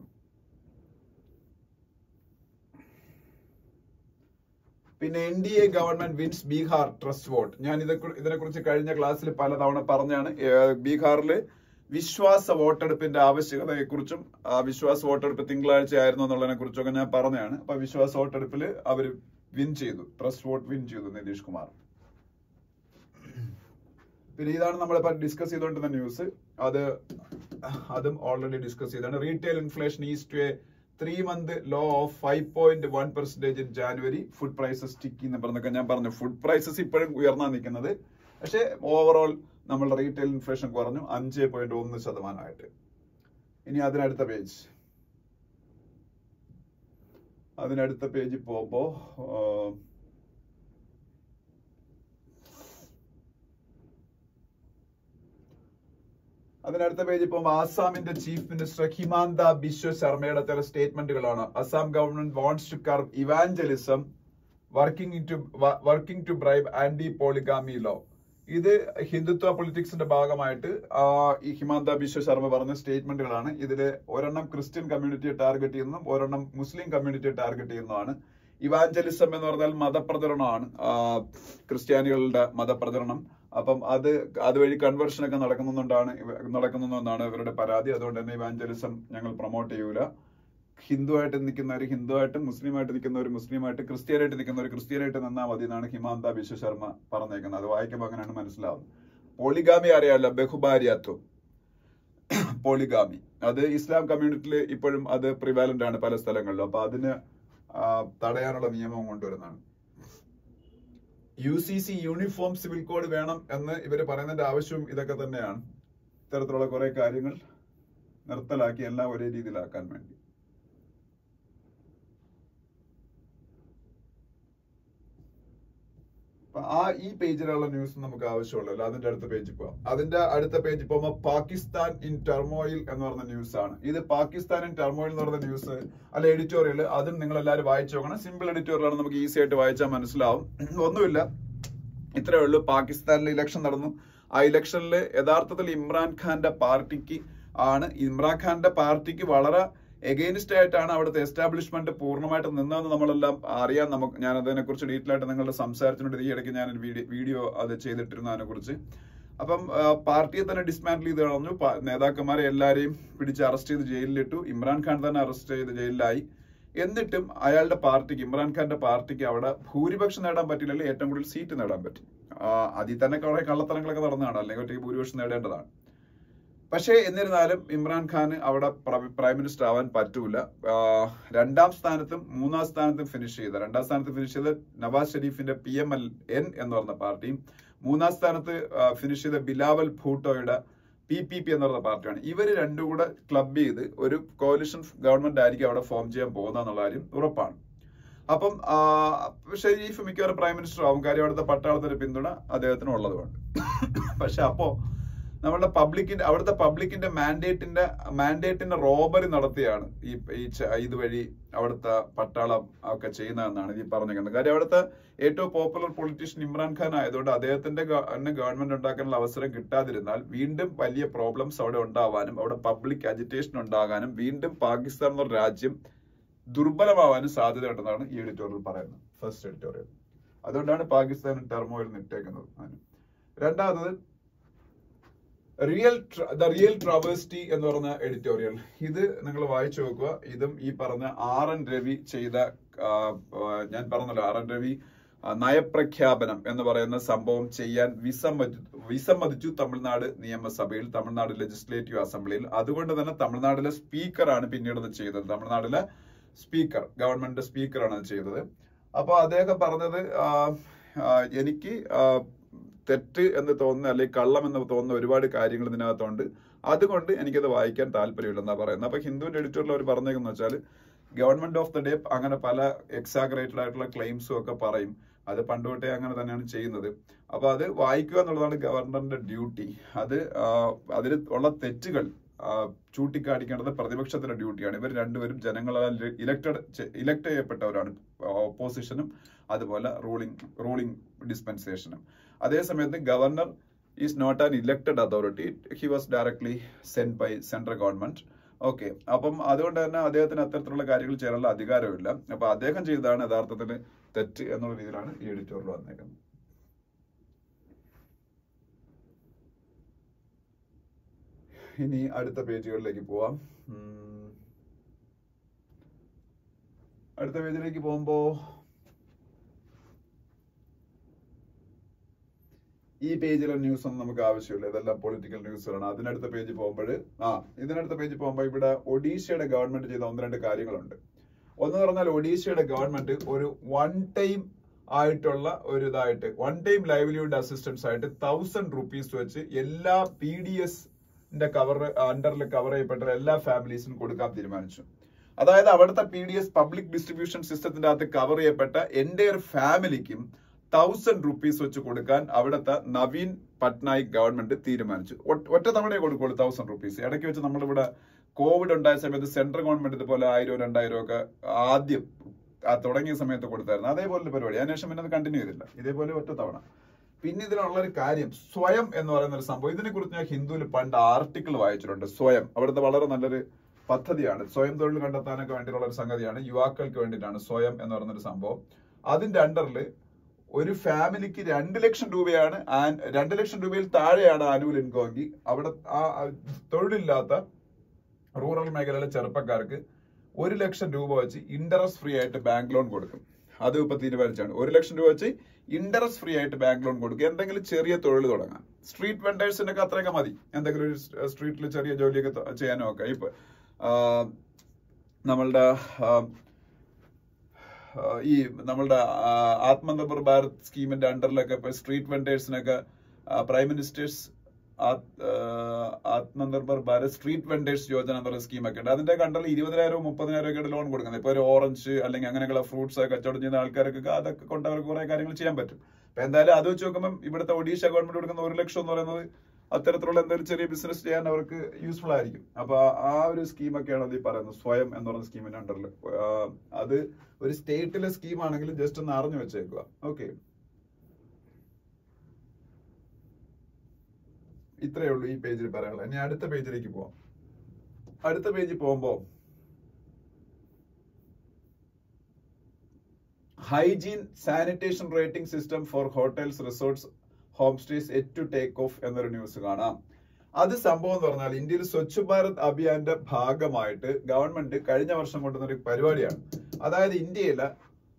പിന്നെ N D A government wins Bihar trust vote ഞാൻ ഇത് ഇതിനെക്കുറിച്ച് കഴിഞ്ഞ ക്ലാസ്സിൽ പലതവണ പറഞ്ഞാണ് ഏഹ് ബീഹാറിൽ വിശ്വാസ വോട്ടെടുപ്പിന്റെ ആവശ്യകതയെക്കുറിച്ചും ആ വിശ്വാസ വോട്ടെടുപ്പ് തിങ്കളാഴ്ച ആയിരുന്നു എന്നുള്ളതിനെ കുറിച്ചൊക്കെ ഞാൻ പറഞ്ഞതാണ് അപ്പൊ വിശ്വാസ വോട്ടെടുപ്പിൽ അവർ വിൻ ചെയ്തു ട്രസ്റ്റ് വോട്ട് വിൻ ചെയ്തു നിതീഷ് കുമാർ പിന്നെ ഇതാണ് നമ്മളിപ്പോ ഡിസ്കസ് ചെയ്തുകൊണ്ടിരുന്ന ന്യൂസ് അത് അതും ഓൾറെഡി ഡിസ്കസ് ചെയ്താണ് retail inflation is to a three month low of five point one percentage in January food prices stick എന്ന് പറഞ്ഞൊക്കെ ഞാൻ പറഞ്ഞു ഫുഡ് പ്രൈസസ് ഇപ്പോഴും ഉയർന്നാ നിൽക്കുന്നത് പക്ഷേ ഓവറോൾ നമ്മളുടെ റീറ്റെയിൽ ഇൻഫ്ലേഷൻ കുറഞ്ഞു അഞ്ച് പോയിന്റ് ഒന്ന് ശതമാനമായിട്ട് ഇനി അതിനടുത്ത പേജ് അതിനടുത്ത പേജിൽ പോകുമ്പോ ആ, അതിനടുത്ത പേജിൽ പോകുമ്പോൾ ആസാമിന്റെ ചീഫ് മിനിസ്റ്റർ ഹിമാന്ത ബിശ്വ ശർമ്മയുടെ ചില സ്റ്റേറ്റ്മെന്റുകളാണ് Assam government wants to curb evangelism working to working to bribe anti polygamy law ഇത് ഹിന്ദുത്വ പൊളിറ്റിക്സിന്റെ ഭാഗമായിട്ട് ആ, ഈ ഹിമാന്ത ബിശ്വ ശർമ്മ പറഞ്ഞ സ്റ്റേറ്റ്മെന്റുകളാണ് ഇതില് ഒരെണ്ണം ക്രിസ്ത്യൻ കമ്മ്യൂണിറ്റിയെ ടാർഗറ്റ് ചെയ്യുന്നതും ഒരെണ്ണം മുസ്ലിം കമ്മ്യൂണിറ്റിയെ ടാർഗറ്റ് ചെയ്യുന്നതാണ് ഇവാഞ്ചലിസം എന്ന് പറഞ്ഞാൽ മതപ്രചരണമാണ് ആ, ക്രിസ്ത്യാനികളുടെ മതപ്രചരണം അപ്പം അത് അതുവഴി കൺവേർഷൻ ഒക്കെ നടക്കുന്നുണ്ടാണ് ഇവ- നടക്കുന്നെന്നാണ് ഇവരുടെ പരാതി അതുകൊണ്ട് തന്നെ ഇവാഞ്ചലിസം ഞങ്ങൾ പ്രൊമോട്ട് ചെയ്യൂല ഹിന്ദുവായിട്ട് നിൽക്കുന്നവർ ഹിന്ദുവായിട്ടും മുസ്ലിമായിട്ട് നിൽക്കുന്നവർ മുസ്ലിമായിട്ട് ക്രിസ്ത്യാനായിട്ട് നിൽക്കുന്നവർ ക്രിസ്ത്യാനായിട്ട് നിന്നാൽ മതി എന്നാണ് ഹിമാന്ത ബിശ്വ ശർമ്മ പറഞ്ഞേക്കുന്നത് അത് വായിക്കുമ്പോൾ അങ്ങനെയാണ് മനസ്സിലാവുന്നത് പോളിഗാമി അറിയാമല്ലോ ബഹുഭാര്യാത്വം പോളിഗാമി അത് ഇസ്ലാം കമ്മ്യൂണിറ്റിയിൽ ഇപ്പോഴും അത് പ്രിവാലന്റ് ആണ് പല സ്ഥലങ്ങളിലും അപ്പൊ അതിന് ആ, തടയാനുള്ള നിയമം കൊണ്ടുവരുന്നതാണ് U C C uniform civil code വേണം എന്ന് ഇവർ പറയുന്നതിന്റെ ആവശ്യവും ഇതൊക്കെ തന്നെയാണ് ഇത്തരത്തിലുള്ള കുറെ കാര്യങ്ങൾ നിർത്തലാക്കി എല്ലാം ഒരേ രീതിയിലാക്കാൻ വേണ്ടി അപ്പൊ ആ ഈ പേജിലുള്ള ന്യൂസ് നമുക്ക് ആവശ്യമുള്ളല്ലോ അതിന്റെ അടുത്ത പേജിൽ പോവാം അതിന്റെ അടുത്ത പേജിൽ പോകുമ്പോൾ പാകിസ്ഥാൻ ഇൻ ടെർമോയിൽ എന്ന് പറഞ്ഞ ന്യൂസ് ആണ് ഇത് പാകിസ്ഥാൻ ഇൻ ടെർമോയിൽ എന്ന് പറഞ്ഞ ന്യൂസ് അല്ല എഡിറ്റോറിയൽ അതും നിങ്ങൾ എല്ലാവരും വായിച്ചു നോക്കണം സിമ്പിൾ എഡിറ്റോറിയലാണ് നമുക്ക് ഈസി ആയിട്ട് വായിച്ചാൽ മനസ്സിലാവും ഒന്നുമില്ല ഇത്രയേ ഉള്ളൂ പാകിസ്ഥാനിൽ ഇലക്ഷൻ നടന്നു ആ ഇലക്ഷനിൽ യഥാർത്ഥത്തിൽ ഇമ്രാൻഖാന്റെ പാർട്ടിക്ക് ആണ് ഇമ്രാൻഖാന്റെ പാർട്ടിക്ക് വളരെ എഗെയിൻസ്റ്റ് ആയിട്ടാണ് അവിടുത്തെ എസ്റ്റാബ്ലിഷ്മെന്റ് പൂർണ്ണമായിട്ട് നിന്നതെന്ന് നമ്മളെല്ലാം അറിയാൻ നമുക്ക് ഞാൻ അതിനെ കുറിച്ച് ഡീറ്റെയിൽ ആയിട്ട് നിങ്ങളുടെ സംസാരത്തിനോട് ഈ ഇടയ്ക്ക് ഞാൻ വീഡിയോ വീഡിയോ അത് ചെയ്തിട്ടിരുന്നു അതിനെ കുറിച്ച് അപ്പം ആ, പാർട്ടിയെ തന്നെ ഡിസ്മാൻഡിൽ ചെയ്ത് കളഞ്ഞു പ- നേതാക്കന്മാരെ എല്ലാരെയും പിടിച്ച് അറസ്റ്റ് ചെയ്ത് ജയിലിലിട്ടു ഇമ്രാൻഖാൻ തന്നെ അറസ്റ്റ് ചെയ്ത് ജയിലിലായി എന്നിട്ടും അയാളുടെ പാർട്ടിക്ക് ഇമ്രാൻഖാന്റെ പാർട്ടിക്ക് അവിടെ ഭൂരിപക്ഷം നേടാൻ പറ്റില്ലെങ്കിൽ ഏറ്റവും കൂടുതൽ സീറ്റ് നേടാൻ പറ്റി ആ, അതിൽ തന്നെ കുറെ കള്ളത്തരങ്ങളൊക്കെ നടന്നതാണ് അല്ലെങ്കിൽ ഒറ്റയ്ക്ക് ഭൂരിപക്ഷം നേടേണ്ടതാണ് പക്ഷേ എന്നിരുന്നാലും ഇമ്രാൻഖാന് അവിടെ പ്ര- പ്രൈം മിനിസ്റ്റർ ആവാൻ പറ്റൂല ആ, രണ്ടാം സ്ഥാനത്തും മൂന്നാം സ്ഥാനത്തും ഫിനിഷ് ചെയ്ത രണ്ടാം സ്ഥാനത്ത് ഫിനിഷ് ചെയ്ത നവാസ് ഷെരീഫിന്റെ പി എം എൽ എൻ എന്ന് പറഞ്ഞ പാർട്ടിയും മൂന്നാം സ്ഥാനത്ത് ഫിനിഷ് ചെയ്ത ബിലാവൽ ഭൂട്ടോയുടെ പി പി പി എന്ന് പറഞ്ഞ പാർട്ടിയാണ് ഇവര് രണ്ടും കൂടെ ക്ലബ് ചെയ്ത് ഒരു കോalition ഗവൺമെന്റ് ആയിരിക്കും അവിടെ ഫോം ചെയ്യാൻ പോകുന്ന എന്നുള്ള കാര്യം ഉറപ്പാണ് അപ്പം ആ, ഷെരീഫ് മിക്കവാറും പ്രൈം മിനിസ്റ്റർ ആവും കാര്യം അവിടുത്തെ പട്ടാളത്തിന്റെ പിന്തുണ അദ്ദേഹത്തിന് ഉള്ളതുകൊണ്ട് പക്ഷെ അപ്പോ നമ്മുടെ പബ്ലിക്കിന്റെ അവിടുത്തെ പബ്ലിക്കിന്റെ മാൻഡേറ്റിന്റെ മാൻഡേറ്റിന്റെ റോബറി നടത്തിയാണ് ഈ ഈ ച- ഇതുവഴി അവിടുത്തെ പട്ടാളം ഒക്കെ ചെയ്യുന്നതെന്നാണ് ഈ പറഞ്ഞിരിക്കുന്നത് കാര്യം അവിടുത്തെ ഏറ്റവും പോപ്പുലർ പൊളിറ്റീഷ്യൻ ഇമ്രാൻഖാൻ ആയതുകൊണ്ട് അദ്ദേഹത്തിന്റെ ഗ- തന്നെ ഗവൺമെന്റ് ഉണ്ടാക്കാനുള്ള അവസരം കിട്ടാതിരുന്നാൽ വീണ്ടും വലിയ പ്രോബ്ലംസ് അവിടെ ഉണ്ടാവാനും അവിടെ പബ്ലിക് അജിറ്റേഷൻ ഉണ്ടാകാനും വീണ്ടും പാകിസ്ഥാൻ എന്ന രാജ്യം ദുർബലമാവാനും സാധ്യതയുണ്ടെന്നാണ് ഈ എഡിറ്റോറിയൽ പറയുന്നത് ഫസ്റ്റ് എഡിറ്റോറിയൽ അതുകൊണ്ടാണ് പാകിസ്ഥാൻ ടെർമോയിൽ നിട്ടേക്കുന്നത് അതിന്. രണ്ടാമത് റിയൽ ദ റിയൽ ട്രാവേഴ്സ്റ്റി എന്ന് പറഞ്ഞ എഡിറ്റോറിയൽ ഇത് നിങ്ങൾ വായിച്ചു നോക്കുക ഇതും ഈ പറഞ്ഞ ആർ എൻ രവി ചെയ്ത ആ, ആ, ഞാൻ പറഞ്ഞല്ലോ ആർ എൻ രവി ആ, നയപ്രഖ്യാപനം എന്ന് പറയുന്ന സംഭവം ചെയ്യാൻ വിസമ്മതി വിസമ്മതിച്ചു തമിഴ്നാട് നിയമസഭയിൽ തമിഴ്നാട് ലെജിസ്ലേറ്റീവ് അസംബ്ലിയിൽ അതുകൊണ്ട് തന്നെ തമിഴ്നാട്ടിലെ സ്പീക്കറാണ് പിന്നീട് അത് ചെയ്തത് തമിഴ്നാട്ടിലെ സ്പീക്കർ ഗവൺമെന്റ് സ്പീക്കറാണ് അത് ചെയ്തത് അപ്പൊ അദ്ദേഹം പറഞ്ഞത് ആ, ആ, എനിക്ക് ആ, തെറ്റ് എന്ന് തോന്നുന്ന അല്ലെങ്കിൽ കള്ളം എന്ന് തോന്നുന്ന ഒരുപാട് കാര്യങ്ങൾ ഇതിനകത്തുണ്ട് അതുകൊണ്ട് എനിക്കത് വായിക്കാൻ താല്പര്യമില്ലെന്നാ പറയുന്നത് അപ്പൊ ഹിന്ദുവിന്റെ എഡിറ്റോറിൽ അവർ പറഞ്ഞേക്കെന്ന് വെച്ചാൽ ഗവൺമെന്റ് ഓഫ് ദ ഡേ അങ്ങനെ പല എക്സാഗ്രേറ്റഡ് ആയിട്ടുള്ള ക്ലെയിംസും ഒക്കെ പറയും അത് പണ്ട് തൊട്ടേ അങ്ങനെ തന്നെയാണ് ചെയ്യുന്നത് അപ്പൊ അത് വായിക്കുക എന്നുള്ളതാണ് ഗവർണറിന്റെ ഡ്യൂട്ടി അത് ആ, അതിൽ ഉള്ള തെറ്റുകൾ ആ, ചൂണ്ടിക്കാണിക്കേണ്ടത് പ്രതിപക്ഷത്തിന്റെ ഡ്യൂട്ടിയാണ് ഇവർ രണ്ടുപേരും ജനങ്ങളാൽ ഇലക്ടഡ് ഇലക്ട് ചെയ്യപ്പെട്ടവരാണ് ഓപ്പോസിഷനും അതുപോലെ റൂളിംഗ് റൂളിംഗ് ഡിസ്പെൻസേഷനും അതേസമയത്ത് governor is not an elected authority he was directly send by central government okay അപ്പം അതുകൊണ്ട് തന്നെ അദ്ദേഹത്തിന് അത്തരത്തിലുള്ള കാര്യങ്ങൾ ചെയ്യാനുള്ള അധികാരമില്ല അപ്പൊ അദ്ദേഹം ചെയ്തതാണ് യഥാർത്ഥത്തിൽ തെറ്റ് എന്നുള്ള രീതിയിലാണ് ഈ എഡിറ്റോറിൽ വന്നേക്കുന്നത് ഇനി അടുത്ത പേജുകളിലേക്ക് പോവാം ഉം. അടുത്ത പേജിലേക്ക് പോകുമ്പോ ഈ പേജിലെ ന്യൂസ് ഒന്നും നമുക്ക് ആവശ്യമില്ല ഇതെല്ലാം പൊളിറ്റിക്കൽ ന്യൂസുകളാണ് അതിനടുത്ത പേജ് പോകുമ്പോൾ ആ ഇതിനടുത്ത പേജ് പോകുമ്പോൾ ഇവിടെ ഒഡീഷയുടെ ഗവൺമെന്റ് ചെയ്ത ഒന്ന് രണ്ട് കാര്യങ്ങളുണ്ട് ഒന്ന് പറഞ്ഞാൽ ഒഡീഷയുടെ ഗവൺമെന്റ് ഒരു വൺ ടൈം ആയിട്ടുള്ള ഒരു ഇതായിട്ട് വൺ ടൈം ലൈവ്ലിഹുഡ് അസിസ്റ്റൻസ് ആയിട്ട് തൗസൻഡ് റുപ്പീസ് വെച്ച് എല്ലാ പി ഡി എസ് കവർ അണ്ടറിൽ കവർ ചെയ്യപ്പെട്ട എല്ലാ ഫാമിലീസിനും കൊടുക്കാൻ തീരുമാനിച്ചു അതായത് അവിടുത്തെ P D S public distribution സിസ്റ്റത്തിന്റെ അകത്ത് കവർ ചെയ്യപ്പെട്ട എൻ്റെ ഒരു ഫാമിലിക്കും തൗസൻഡ് റുപ്പീസ് വെച്ച് കൊടുക്കാൻ അവിടുത്തെ നവീൻ പട്നായിക് ഗവൺമെന്റ് തീരുമാനിച്ചു ഒറ്റ- ഒറ്റ തവണയെ കൊടുക്കുള്ളൂ തൗസൻഡ് റുപ്പീസ് ഇടയ്ക്ക് വെച്ച് നമ്മളിവിടെ കോവിഡ് ഉണ്ടായ സമയത്ത് സെൻട്രൽ ഗവൺമെന്റ് ഇതുപോലെ ആയിരം രണ്ടായിരം ഒക്കെ ആദ്യം ആ തുടങ്ങിയ സമയത്ത് കൊടുത്തായിരുന്നു അതേപോലെ ഒരു പരിപാടി അതിനുശേഷം പിന്നെ അത് കണ്ടിന്യൂ ചെയ്തില്ല ഇതേപോലെ ഒറ്റ തവണ പിന്നെ ഇതിനുള്ള ഒരു കാര്യം സ്വയം എന്ന് പറയുന്ന ഒരു സംഭവം ഇതിനെ കുറിച്ച് ഞാൻ ഹിന്ദുവിൽ പണ്ട് ആർട്ടിക്കിൾ വായിച്ചിട്ടുണ്ട് സ്വയം അവിടുത്തെ വളരെ നല്ലൊരു പദ്ധതിയാണ് സ്വയം തൊഴിൽ കണ്ടെത്താനൊക്കെ വേണ്ടിയിട്ടുള്ള ഒരു സംഗതിയാണ് യുവാക്കൾക്ക് വേണ്ടിയിട്ടാണ് സ്വയം എന്ന് പറയുന്ന ഒരു സംഭവം അതിന്റെ അണ്ടറിൽ ഒരു ഫാമിലിക്ക് രണ്ട് ലക്ഷം രൂപയാണ് ആൻ- രണ്ട് ലക്ഷം രൂപയിൽ താഴെയാണ് ആനുവൽ ഇൻകോമെങ്കിൽ അവിടെ ആ ആ തൊഴിലില്ലാത്ത റൂറൽ മേഖലയിലെ ചെറുപ്പക്കാർക്ക് ഒരു ലക്ഷം രൂപ വെച്ച് ഇൻട്രസ്റ്റ് ഫ്രീ ആയിട്ട് ബാങ്ക് ലോൺ കൊടുക്കും അത് ഇപ്പൊ തീരുമാനിച്ചാണ് ഒരു ലക്ഷം രൂപ വെച്ച് ഇൻട്രസ്റ്റ് ഫ്രീ ആയിട്ട് ബാങ്ക് ലോൺ കൊടുക്കുക എന്തെങ്കിലും ചെറിയ തൊഴിൽ തുടങ്ങാം സ്ട്രീറ്റ് വെണ്ടേഴ്സിനൊക്കെ അത്രയൊക്കെ മതി എന്തെങ്കിലും ഒരു സ്ട്രീറ്റിൽ ചെറിയ ജോലിയൊക്കെ ത- ചെയ്യാനും ഒക്കെ ഇപ്പൊ ആ, നമ്മളുടെ ആ, ആ, ഈ നമ്മളുടെ ആ, ആത്മനിർഭർ ഭാരത് സ്കീമിന്റെ അണ്ടറിലൊക്കെ ഇപ്പൊ സ്ട്രീറ്റ് വെണ്ടേഴ്സിനൊക്കെ prime minister's Atmanirbhar Bharat street vendors Yojana എന്ന് പറയുന്ന സ്കീമൊക്കെ ഉണ്ട് അതിന്റെ കണ്ടറിൽ ഇരുപതിനായിരവും മുപ്പതിനായിരം ഒക്കെ ലോൺ കൊടുക്കുന്നത് ഇപ്പൊ ഒരു ഓറഞ്ച് അല്ലെങ്കിൽ അങ്ങനെയുള്ള ഫ്രൂട്ട്സ് ഒക്കെ കച്ചവടം ചെയ്യുന്ന ആൾക്കാർക്കൊക്കെ അതൊക്കെ കൊണ്ട് അവർക്ക് കുറെ കാര്യങ്ങൾ ചെയ്യാൻ പറ്റും അപ്പൊ എന്തായാലും അത് വെച്ച് നോക്കുമ്പോൾ ഇവിടുത്തെ ഒഡീഷ ഗവൺമെന്റ് കൊടുക്കുന്ന ഒരു ലക്ഷം എന്ന് പറയുന്നത് അത്തരത്തിലുള്ള എന്തെങ്കിലും ചെറിയ ബിസിനസ് ചെയ്യാൻ അവർക്ക് യൂസ്ഫുൾ ആയിരിക്കും അപ്പൊ ആ ഒരു സ്കീമൊക്കെയാണ് അത് ഈ പറയുന്നത് സ്വയം എന്ന് പറയുന്ന സ്കീമിന്റെ അണ്ടറിൽ അത് ഒരു സ്റ്റേറ്റിലെ സ്കീം ആണെങ്കിലും ജസ്റ്റ് ഒന്ന് അറിഞ്ഞു വെച്ചേക്കുക ഓക്കെ ഇത്രയേ ഉള്ളൂ ഈ പേജിൽ പറയാനുള്ളത് ഇനി അടുത്ത പേജിലേക്ക് പോവാം അടുത്ത പേജിൽ പോകുമ്പോ hygiene sanitation rating system for hotels resorts home stays yet to take off എന്നൊരു ന്യൂസ് കാണാം അത് സംഭവം എന്ന് പറഞ്ഞാൽ ഇന്ത്യയിൽ സ്വച്ഛ് ഭാരത് അഭിയാന്റെ ഭാഗമായിട്ട് ഗവൺമെന്റ് കഴിഞ്ഞ വർഷം കൊണ്ടുവന്ന ഒരു പരിപാടിയാണ് അതായത് ഇന്ത്യയിലെ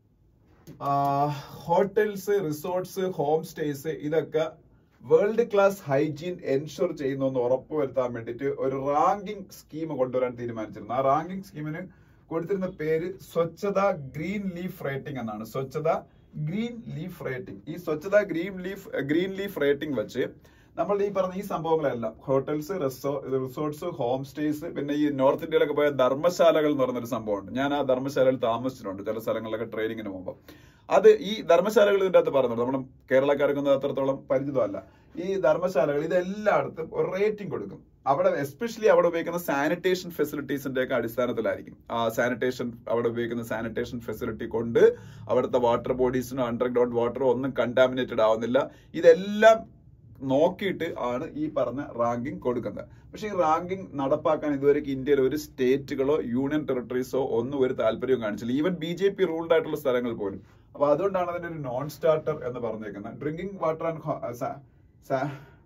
ഹോട്ടൽസ് റിസോർട്ട്സ് ഹോം സ്റ്റേസ് ഇതൊക്കെ വേൾഡ് ക്ലാസ് ഹൈജീൻ എൻഷുർ ചെയ്യുന്നു എന്ന് ഉറപ്പുവരുത്താൻ വേണ്ടിയിട്ട് ഒരു റാങ്കിംഗ് സ്കീം കൊണ്ടുവരാൻ തീരുമാനിച്ചിരുന്നു ആ റാങ്കിംഗ് സ്കീമിന് കൊടുത്തിരുന്ന പേര് സ്വച്ഛത ഗ്രീൻ ലീഫ് റേറ്റിംഗ് എന്നാണ് സ്വച്ഛത ഗ്രീൻ ലീഫ് റേറ്റിംഗ് ഈ Swachhata green leaf green leaf rating വെച്ച് നമ്മൾ ഈ പറഞ്ഞ ഈ സംഭവങ്ങളെല്ലാം hotels reso resorts home stays പിന്നെ ഈ നോർത്ത് ഇന്ത്യയിലൊക്കെ പോയ ധർമ്മശാലകൾ എന്ന് പറഞ്ഞൊരു സംഭവമുണ്ട് ഞാൻ ആ ധർമ്മശാലയിൽ താമസിച്ചിട്ടുണ്ട് ചില സ്ഥലങ്ങളിലൊക്കെ ട്രെയിനിങ്ങിന് പോകുമ്പോൾ അത് ഈ ധർമ്മശാലകൾ ഇതിന്റെ അകത്ത് പറയുന്നുണ്ട് നമ്മുടെ കേരളക്കാർക്കൊന്നും അത്രത്തോളം പരിചിതമല്ല ഈ ധർമ്മശാലകൾ ഇതെല്ലായിടത്തും ഒരു റേറ്റിംഗ് കൊടുക്കും അവിടെ എസ്പെഷ്യലി അവിടെ ഉപയോഗിക്കുന്ന സാനിറ്റേഷൻ ഫെസിലിറ്റീസിന്റെ ഒക്കെ അടിസ്ഥാനത്തിലായിരിക്കും ആ സാനിറ്റേഷൻ അവിടെ ഉപയോഗിക്കുന്ന സാനിറ്റേഷൻ ഫെസിലിറ്റി കൊണ്ട് അവിടുത്തെ വാട്ടർ ബോഡീസിനോ അണ്ടർഗ്രൗണ്ട് വാട്ടറോ ഒന്നും കണ്ടാമിനേറ്റഡ് ആവുന്നില്ല ഇതെല്ലാം നോക്കിയിട്ട് ആണ് ഈ പറഞ്ഞ റാങ്കിങ് കൊടുക്കുന്നത് പക്ഷേ ഈ റാങ്കിങ് നടപ്പാക്കാൻ ഇതുവരെയ്ക്ക് ഇന്ത്യയിൽ ഒരു സ്റ്റേറ്റുകളോ യൂണിയൻ ടെറിട്ടറീസോ ഒന്നും ഒരു താല്പര്യവും കാണിച്ചില്ല even B J P ruled ആയിട്ടുള്ള സ്ഥലങ്ങൾ പോലും അപ്പൊ അതുകൊണ്ടാണ് അതിന്റെ ഒരു നോൺ സ്റ്റാർട്ടർ എന്ന് പറഞ്ഞേക്കുന്നത് drinking water and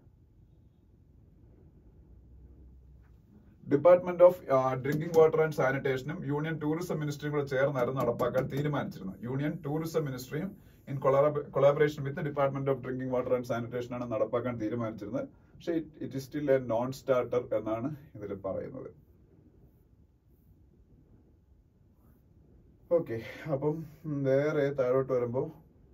department of drinking water and സാനിറ്റേഷനും യൂണിയൻ ടൂറിസം മിനിസ്ട്രിയും കൂടെ ചേർന്നായിരുന്നു നടപ്പാക്കാൻ തീരുമാനിച്ചിരുന്നത് യൂണിയൻ ടൂറിസം മിനിസ്ട്രിയും in collaboration with department of drinking water and sanitation ആണ് നടപ്പാക്കാൻ തീരുമാനിച്ചിരുന്നത് പക്ഷേ it is still a non starter എന്നാണ് ഇതിൽ പറയുന്നത് ഓക്കെ അപ്പം വേറെ താഴോട്ട് വരുമ്പോ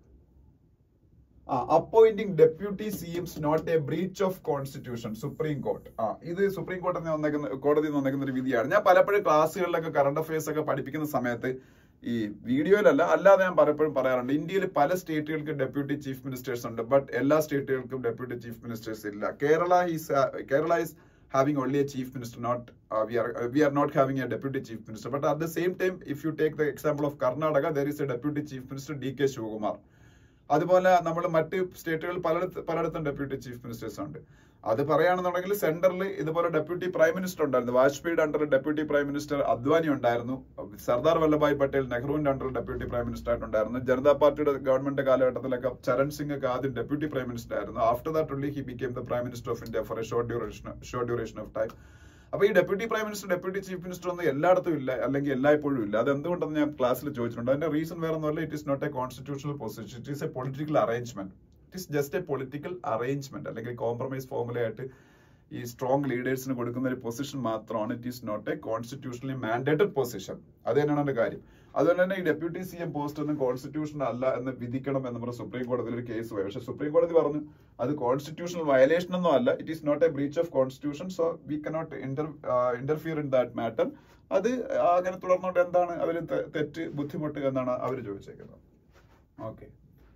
ആ appointing deputy C Ms not a breach of constitution supreme court ആ ഇത് സുപ്രീം കോടതി വന്നേക്കുന്ന കോടതി വന്നേക്കുന്ന ഒരു വിധിയാണ് ഞാൻ പലപ്പോഴും ക്ലാസ്സുകളിലൊക്കെ കറണ്ട് അഫയേഴ്സ് ഒക്കെ പഠിപ്പിക്കുന്ന സമയത്ത് ഈ വീഡിയോയിലല്ല അല്ലാതെ ഞാൻ പലപ്പോഴും പറയാറുണ്ട് ഇന്ത്യയിൽ പല സ്റ്റേറ്റുകൾക്ക് ഡെപ്യൂട്ടി ചീഫ് മിനിസ്റ്റേഴ്സ് ഉണ്ട് ബട്ട് എല്ലാ സ്റ്റേറ്റുകൾക്കും ഡെപ്യൂട്ടി ചീഫ് മിനിസ്റ്റേഴ്സ് ഇല്ല Kerala is Kerala is having only a chief minister not uh, we are uh, we are not having a deputy chief minister but at the same time if you take the example of karnataka there is a deputy chief minister dk Shivakumar അതുപോലെ നമ്മൾ മറ്റ് സ്റ്റേറ്റുകൾ പലയിടത്ത് പലയിടത്തും ഡെപ്യൂട്ടി ചീഫ് മിനിസ്റ്റേഴ്സ് ഉണ്ട് അത് പറയുകയാണെന്നുണ്ടെങ്കിൽ സെന്ററിൽ ഇതുപോലെ ഡെപ്യൂട്ടി പ്രൈം മിനിസ്റ്റർ ഉണ്ടായിരുന്നു വാജ്പേയിയുടെ അണ്ടറിൽ ഡെപ്യൂട്ടി പ്രൈം മിനിസ്റ്റർ അദ്വാനി ഉണ്ടായിരുന്നു സർദാർ വല്ലഭായ് പട്ടേൽ നെഹ്റുവിന്റെ അണ്ടറിൽ ഡെപ്യൂട്ടി പ്രൈം മിനിസ്റ്റർ ആയിട്ടുണ്ടായിരുന്നു ജനതാ പാർട്ടിയുടെ ഗവൺമെന്റ് കാലഘട്ടത്തിലൊക്കെ ചരൺ സിംഗ് ഒക്കെ ആദ്യം ഡെപ്യൂട്ടി പ്രൈം മിനിസ്റ്റർ ആയിരുന്നു after that only he became the prime minister of India for a short duration short duration of time അപ്പൊ ഈ deputy prime minister deputy chief minister ഒന്നും എല്ലായിടത്തും ഇല്ല അല്ലെങ്കിൽ എല്ലായ്പ്പോഴും ഇല്ല അത് എന്തുകൊണ്ടെന്ന് ഞാൻ ക്ലാസ്സിൽ ചോദിച്ചിട്ടുണ്ട് അതിന്റെ റീസൺ വേറെ ഒന്നുമല്ല it is not a constitutional position it is a political arrangement it is just a political arrangement അല്ലെങ്കിൽ കോംപ്രമൈസ് ഫോമുലയായിട്ട് ഈ സ്ട്രോങ് ലീഡേഴ്സിന് കൊടുക്കുന്ന ഒരു പൊസിഷൻ മാത്രമാണ് it is not a constitutionally mandated position അത് തന്നെയാണ് എന്റെ കാര്യം അതുകൊണ്ട് തന്നെ ഈ ഡെപ്യൂട്ടി സി എം പോസ്റ്റ് ഒന്നും കോൺസ്റ്റിറ്റ്യൂഷൻ അല്ല എന്ന് വിധിക്കണം എന്ന് നമ്മുടെ സുപ്രീം കോടതിയിൽ ഒരു കേസ് പോയി പക്ഷെ സുപ്രീം കോടതി പറഞ്ഞു അത് കോൺസ്റ്റിറ്റ്യൂഷണൽ വയലേഷൻ ഒന്നും അല്ല it is not a breach of constitution so we cannot inter interfere in that matter അത് അങ്ങനെ തുടർന്നുകൊണ്ട് എന്താണ് അവർ തെറ്റ് ബുദ്ധിമുട്ട് എന്നാണ് അവർ ചോദിച്ചേക്കുന്നത് ഓക്കെ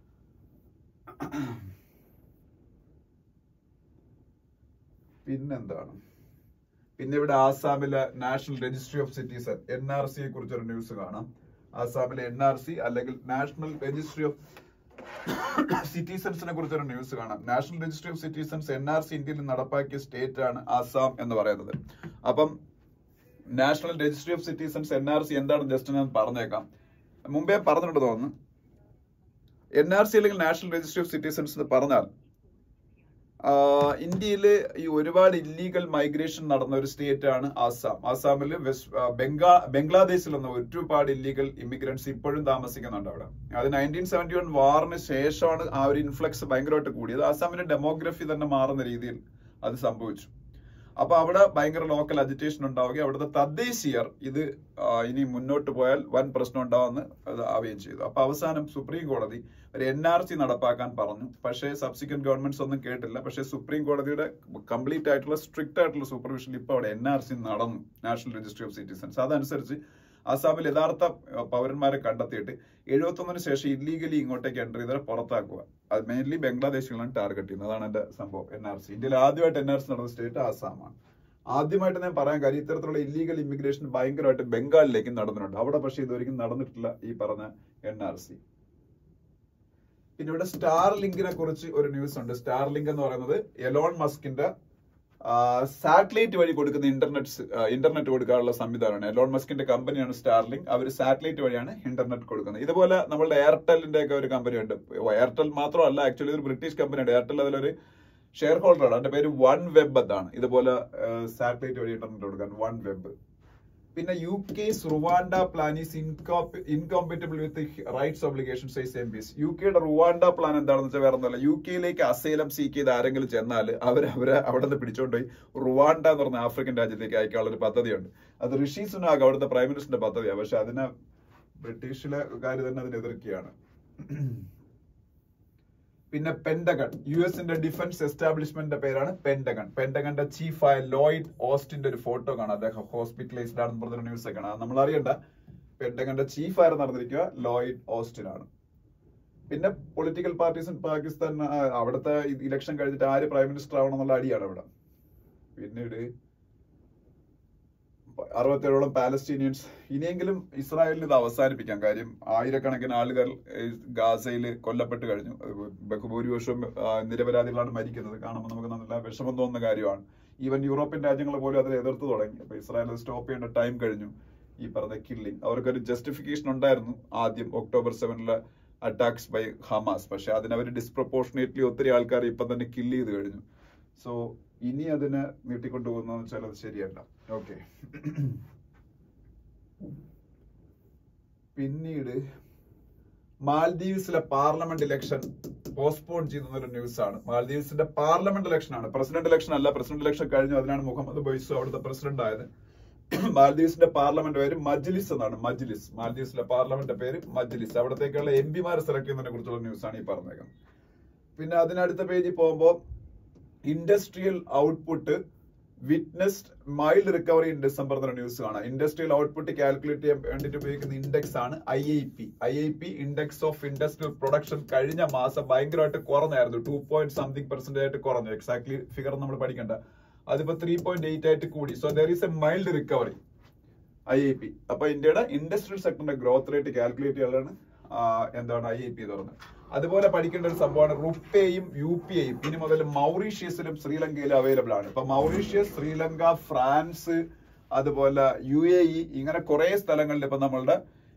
പിന്നെന്താണ് പിന്നെ ഇവിടെ ആസാമിലെ national registry of citizen N R സിയെ കുറിച്ചൊരു ന്യൂസ് കാണാം ആസാമിലെ എൻ ആർ സി അല്ലെങ്കിൽ നാഷണൽ രജിസ്ട്രി ഓഫ് സിറ്റിസൺസിനെ കുറിച്ചൊരു ന്യൂസ് കാണാം national registry of citizens N R C ഇന്ത്യയിൽ നടപ്പാക്കിയ സ്റ്റേറ്റ് ആണ് ആസാം എന്ന് പറയുന്നത് അപ്പം national registry of citizens N R C എന്താണ് ജസ്റ്റ് ഞാൻ പറഞ്ഞേക്കാം മുമ്പേ പറഞ്ഞിട്ടുണ്ട് തോന്നുന്നു എൻ ആർ സി അല്ലെങ്കിൽ നാഷണൽ രജിസ്ട്രി ഓഫ് സിറ്റിസൺസ് എന്ന് പറഞ്ഞാൽ ഇന്ത്യയിൽ ഈ ഒരുപാട് ഇല്ലീഗൽ മൈഗ്രേഷൻ നടന്ന ഒരു സ്റ്റേറ്റ് ആണ് ആസാം ആസാമിൽ വെസ്റ്റ് ബംഗാ ബംഗ്ലാദേശിൽ നിന്ന് ഒരുപാട് ഇല്ലീഗൽ ഇമിഗ്രൻസ് ഇപ്പോഴും താമസിക്കുന്നുണ്ട് അവിടെ അത് നയൻറ്റീൻ സെവന്റി വൺ വാറിന് ശേഷമാണ് ആ ഒരു ഇൻഫ്ലക്സ് ഭയങ്കരമായിട്ട് കൂടിയത് ആസാമിന്റെ ഡെമോഗ്രഫി തന്നെ മാറുന്ന രീതിയിൽ അത് സംഭവിച്ചു അപ്പൊ അവിടെ ഭയങ്കര ലോക്കൽ അജിറ്റേഷൻ ഉണ്ടാവുകയും അവിടുത്തെ തദ്ദേശീയർ ഇത് ഇനി മുന്നോട്ട് പോയാൽ വൻ പ്രശ്നം ഉണ്ടാവുമെന്ന് അത് ആവുകയും ചെയ്തു അപ്പൊ അവസാനം സുപ്രീം കോടതി ഒരു എൻ ആർ സി നടപ്പാക്കാൻ പറഞ്ഞു പക്ഷേ സബ്സിക്വന്റ് ഗവൺമെന്റ്സ് ഒന്നും കേട്ടില്ല പക്ഷേ സുപ്രീം കോടതിയുടെ കംപ്ലീറ്റ് ആയിട്ടുള്ള സ്ട്രിക്റ്റ് ആയിട്ടുള്ള സൂപ്പർവിഷൻ ഇപ്പൊ അവിടെ എൻ ആർ സി നടന്നു നാഷണൽ രജിസ്ട്രി ഓഫ് സിറ്റിസൺസ് അതനുസരിച്ച് ആസാമിൽ യഥാർത്ഥ അഹ്, പൗരന്മാരെ കണ്ടെത്തിയിട്ട് എഴുപത്തൊന്നിന് ശേഷം ഇല്ലീഗലി ഇങ്ങോട്ടേക്ക് എൻ്റർ ചെയ്തവരെ പുറത്താക്കുക അത് മെയിൻലി ബംഗ്ലാദേശികളാണ് ടാർഗറ്റ് ചെയ്യുന്നത് അതാണ് എന്റെ സംഭവം എൻ ആർ സി ഇന്ത്യയിൽ ആദ്യമായിട്ട് എൻ ആർ സി നടന്ന സ്റ്റേറ്റ് ആസാമാണ് ആദ്യമായിട്ട് ഞാൻ പറയാൻ കാര്യം ഇത്തരത്തിലുള്ള ഇല്ലീഗൽ ഇമിഗ്രേഷൻ ഭയങ്കരമായിട്ട് ബംഗാളിലേക്ക് നടന്നിട്ടുണ്ട് അവിടെ പക്ഷേ ഇതുവരെയും നടന്നിട്ടില്ല ഈ പറഞ്ഞ എൻ ആർ സി പിന്നെ ഇവിടെ സ്റ്റാർ ലിങ്കിനെ കുറിച്ച് ഒരു ന്യൂസ് ഉണ്ട് സ്റ്റാർ ലിങ്ക് എന്ന് പറയുന്നത് എലോൺ മസ്കിന്റെ സാറ്റലൈറ്റ് വഴി കൊടുക്കുന്ന ഇന്റർനെറ്റ് ഇന്റർനെറ്റ് കൊടുക്കാനുള്ള സംവിധാനമാണ് എലോൺ മസ്കിന്റെ കമ്പനിയാണ് സ്റ്റാർലിങ്ക് അവർ സാറ്റലൈറ്റ് വഴിയാണ് ഇന്റർനെറ്റ് കൊടുക്കുന്നത് ഇതുപോലെ നമ്മളുടെ എയർടെലിന്റെ ഒക്കെ ഒരു കമ്പനി ഉണ്ട് എയർടെൽ മാത്രമല്ല ആക്ച്വലി ഒരു ബ്രിട്ടീഷ് കമ്പനിയുണ്ട് എയർടെൽ അതിലൊരു ഷെയർ ഹോൾഡറാണ് അതിന്റെ പേര് വൺ വെബ് എന്നാണ് ഇതുപോലെ സാറ്റലൈറ്റ് വഴി ഇന്റർനെറ്റ് കൊടുക്കാൻ വൺ വെബ് പിന്നെ U K's Rwanda plan is incompatible with rights obligation says M Ps U കെയുടെ റുവാണ്ട പ്ലാൻ എന്താണെന്ന് വെച്ചാൽ വേറെ ഒന്നുമല്ല യു കെയിലേക്ക് അസൈലം സീക്ക് ചെയ്ത് ആരെങ്കിലും ചെന്നാൽ അവർ അവരെ അവിടെ നിന്ന് പിടിച്ചോണ്ടുപോയി റുവാണ്ട എന്ന് പറഞ്ഞ ആഫ്രിക്കൻ രാജ്യത്തേക്ക് അയക്കാനുള്ള ഒരു പദ്ധതിയുണ്ട് അത് ഋഷി സുനാഗ് അവിടുത്തെ പ്രൈം മിനിസ്റ്ററിന്റെ പദ്ധതിയാണ് പക്ഷെ അതിനെ ബ്രിട്ടീഷിലെ കാര്യം തന്നെ അതിനെ എതിർക്കുകയാണ് പിന്നെ പെന്റഗൺ യു എസിന്റെ ഡിഫൻസ് എസ്റ്റാബ്ലിഷ്മെന്റിന്റെ പേരാണ് പെന്റഗൺ പെന്റഗന്റെ ചീഫായ ലോയിഡ് ഓസ്റ്റിന്റെ ഒരു ഫോട്ടോ കാണാം അദ്ദേഹം ഹോസ്പിറ്റലൈസ്ഡ് ആണെന്ന് പറഞ്ഞ ന്യൂസ് ഒക്കെ കാണാം നമ്മൾ അറിയണ്ട പെന്റഗന്റെ ചീഫ് ആയിരുന്നു നടന്നിരിക്കുക ലോയിഡ് ഓസ്റ്റിൻ ആണ് പിന്നെ പൊളിറ്റിക്കൽ പാർട്ടീസ് ഇൻ പാകിസ്ഥാൻ ആ, അവിടുത്തെ ഇലക്ഷൻ കഴിഞ്ഞിട്ട് ആര് പ്രൈം മിനിസ്റ്റർ ആവണം എന്നുള്ള അടിയാണ് അവിടെ പിന്നീട് അറുപത്തേഴോളം പാലസ്തീനിയൻസ് ഇനിയെങ്കിലും ഇസ്രായേലിന് ഇത് അവസാനിപ്പിക്കാം കാര്യം ആയിരക്കണക്കിന് ആളുകൾ ഏഹ്, ഗാസയിൽ കൊല്ലപ്പെട്ട് കഴിഞ്ഞു അത് ബഹുഭൂരിപക്ഷവും ആ, നിരപരാധികളാണ് മരിക്കുന്നത് കാണുമ്പോൾ നമുക്ക് നല്ല വിഷമം തോന്നുന്ന കാര്യമാണ് ഈവൻ യൂറോപ്യൻ രാജ്യങ്ങൾ പോലും അതിനെ എതിർത്ത് തുടങ്ങി അപ്പൊ ഇസ്രായേൽ അത് സ്റ്റോപ്പ് ചെയ്യേണ്ട ടൈം കഴിഞ്ഞു ഈ പറഞ്ഞ കില്ലിംഗ് അവർക്കൊരു ജസ്റ്റിഫിക്കേഷൻ ഉണ്ടായിരുന്നു ആദ്യം ഒക്ടോബർ സെവനിലെ അറ്റാക്സ് ബൈ ഹമാസ് പക്ഷെ അതിന് അവർ ഡിസ്പ്രപ്പോർഷനേറ്റ്ലി ഒത്തിരി ആൾക്കാർ ഇപ്പം തന്നെ കില്ല് ചെയ്ത് കഴിഞ്ഞു സോ ഇനി അതിനെ നീട്ടിക്കൊണ്ടുപോകുന്നതെന്ന് വെച്ചാൽ അത് ശരിയല്ല ഓക്കെ പിന്നീട് മാൽദീവ്സിലെ പാർലമെന്റ് ഇലക്ഷൻ പോസ്റ്റ്പോൺ ചെയ്യുന്ന ഒരു ന്യൂസ് ആണ് മാൽദീവ്സിന്റെ പാർലമെന്റ് ഇലക്ഷൻ ആണ് പ്രസിഡന്റ് ഇലക്ഷൻ അല്ല പ്രസിഡന്റ് ഇലക്ഷൻ കഴിഞ്ഞു അതിനാണ് മുഹമ്മദ് ബൈസു അവിടുത്തെ പ്രസിഡന്റ് ആയത് മാൽദീവ്സിന്റെ പാർലമെന്റ് പേര് മജ്ലിസ് എന്നാണ് മജ്ലിസ് മാൽദീവ്സിലെ പാർലമെന്റ് പേര് മജ്ലിസ് അവിടത്തേക്കുള്ള എം പിമാരെ സെലക്ട് ചെയ്യുന്നതിനെ കുറിച്ചുള്ള ന്യൂസ് ആണ് ഈ പറഞ്ഞേക്കുന്നത് പിന്നെ അതിനടുത്ത പേജിൽ പോകുമ്പോൾ industrial output witnessed mild recovery in December എന്ന ന്യൂസ് കാണാം ഇൻഡസ്ട്രിയൽ ഔട്ട്പുട്ട് കാൽക്കുലേറ്റ് ചെയ്യാൻ വേണ്ടിയിട്ട് ഉപയോഗിക്കുന്ന ഇൻഡെക്സ് ആണ് I I P I I P index of industrial production കഴിഞ്ഞ മാസം ഭയങ്കരമായിട്ട് കുറഞ്ഞായിരുന്നു ടു പോയിന്റ് സംതിങ് പെർസെന്റ് ആയിട്ട് കുറഞ്ഞു എക്സാക്ട്ലി ഫിഗർ നമ്മൾ പഠിക്കണ്ട അതിപ്പോ ത്രീ പോയിന്റ് എയ്റ്റ് ആയിട്ട് കൂടി so there is a mild recovery I I P അപ്പൊ ഇന്ത്യയുടെ ഇൻഡസ്ട്രിയൽ സെക്ടറിന്റെ ഗ്രോത്ത് റേറ്റ് കാൽക്കുലേറ്റ് ചെയ്യാനാണ് ആ, എന്താണ് ഐ ഐ പി എന്ന് പറയുന്നത് അതുപോലെ പഠിക്കേണ്ട ഒരു സംഭവമാണ് റുപ്പേയും യു പി ഐയും ഇനി മുതൽ മൗറീഷ്യസിലും ശ്രീലങ്കയിലും അവൈലബിൾ ആണ് ഇപ്പൊ മൗറീഷ്യസ് ശ്രീലങ്ക ഫ്രാൻസ് അതുപോലെ യു എ ഇ ഇങ്ങനെ കുറെ സ്ഥലങ്ങളിൽ ഇപ്പൊ നമ്മളുടെ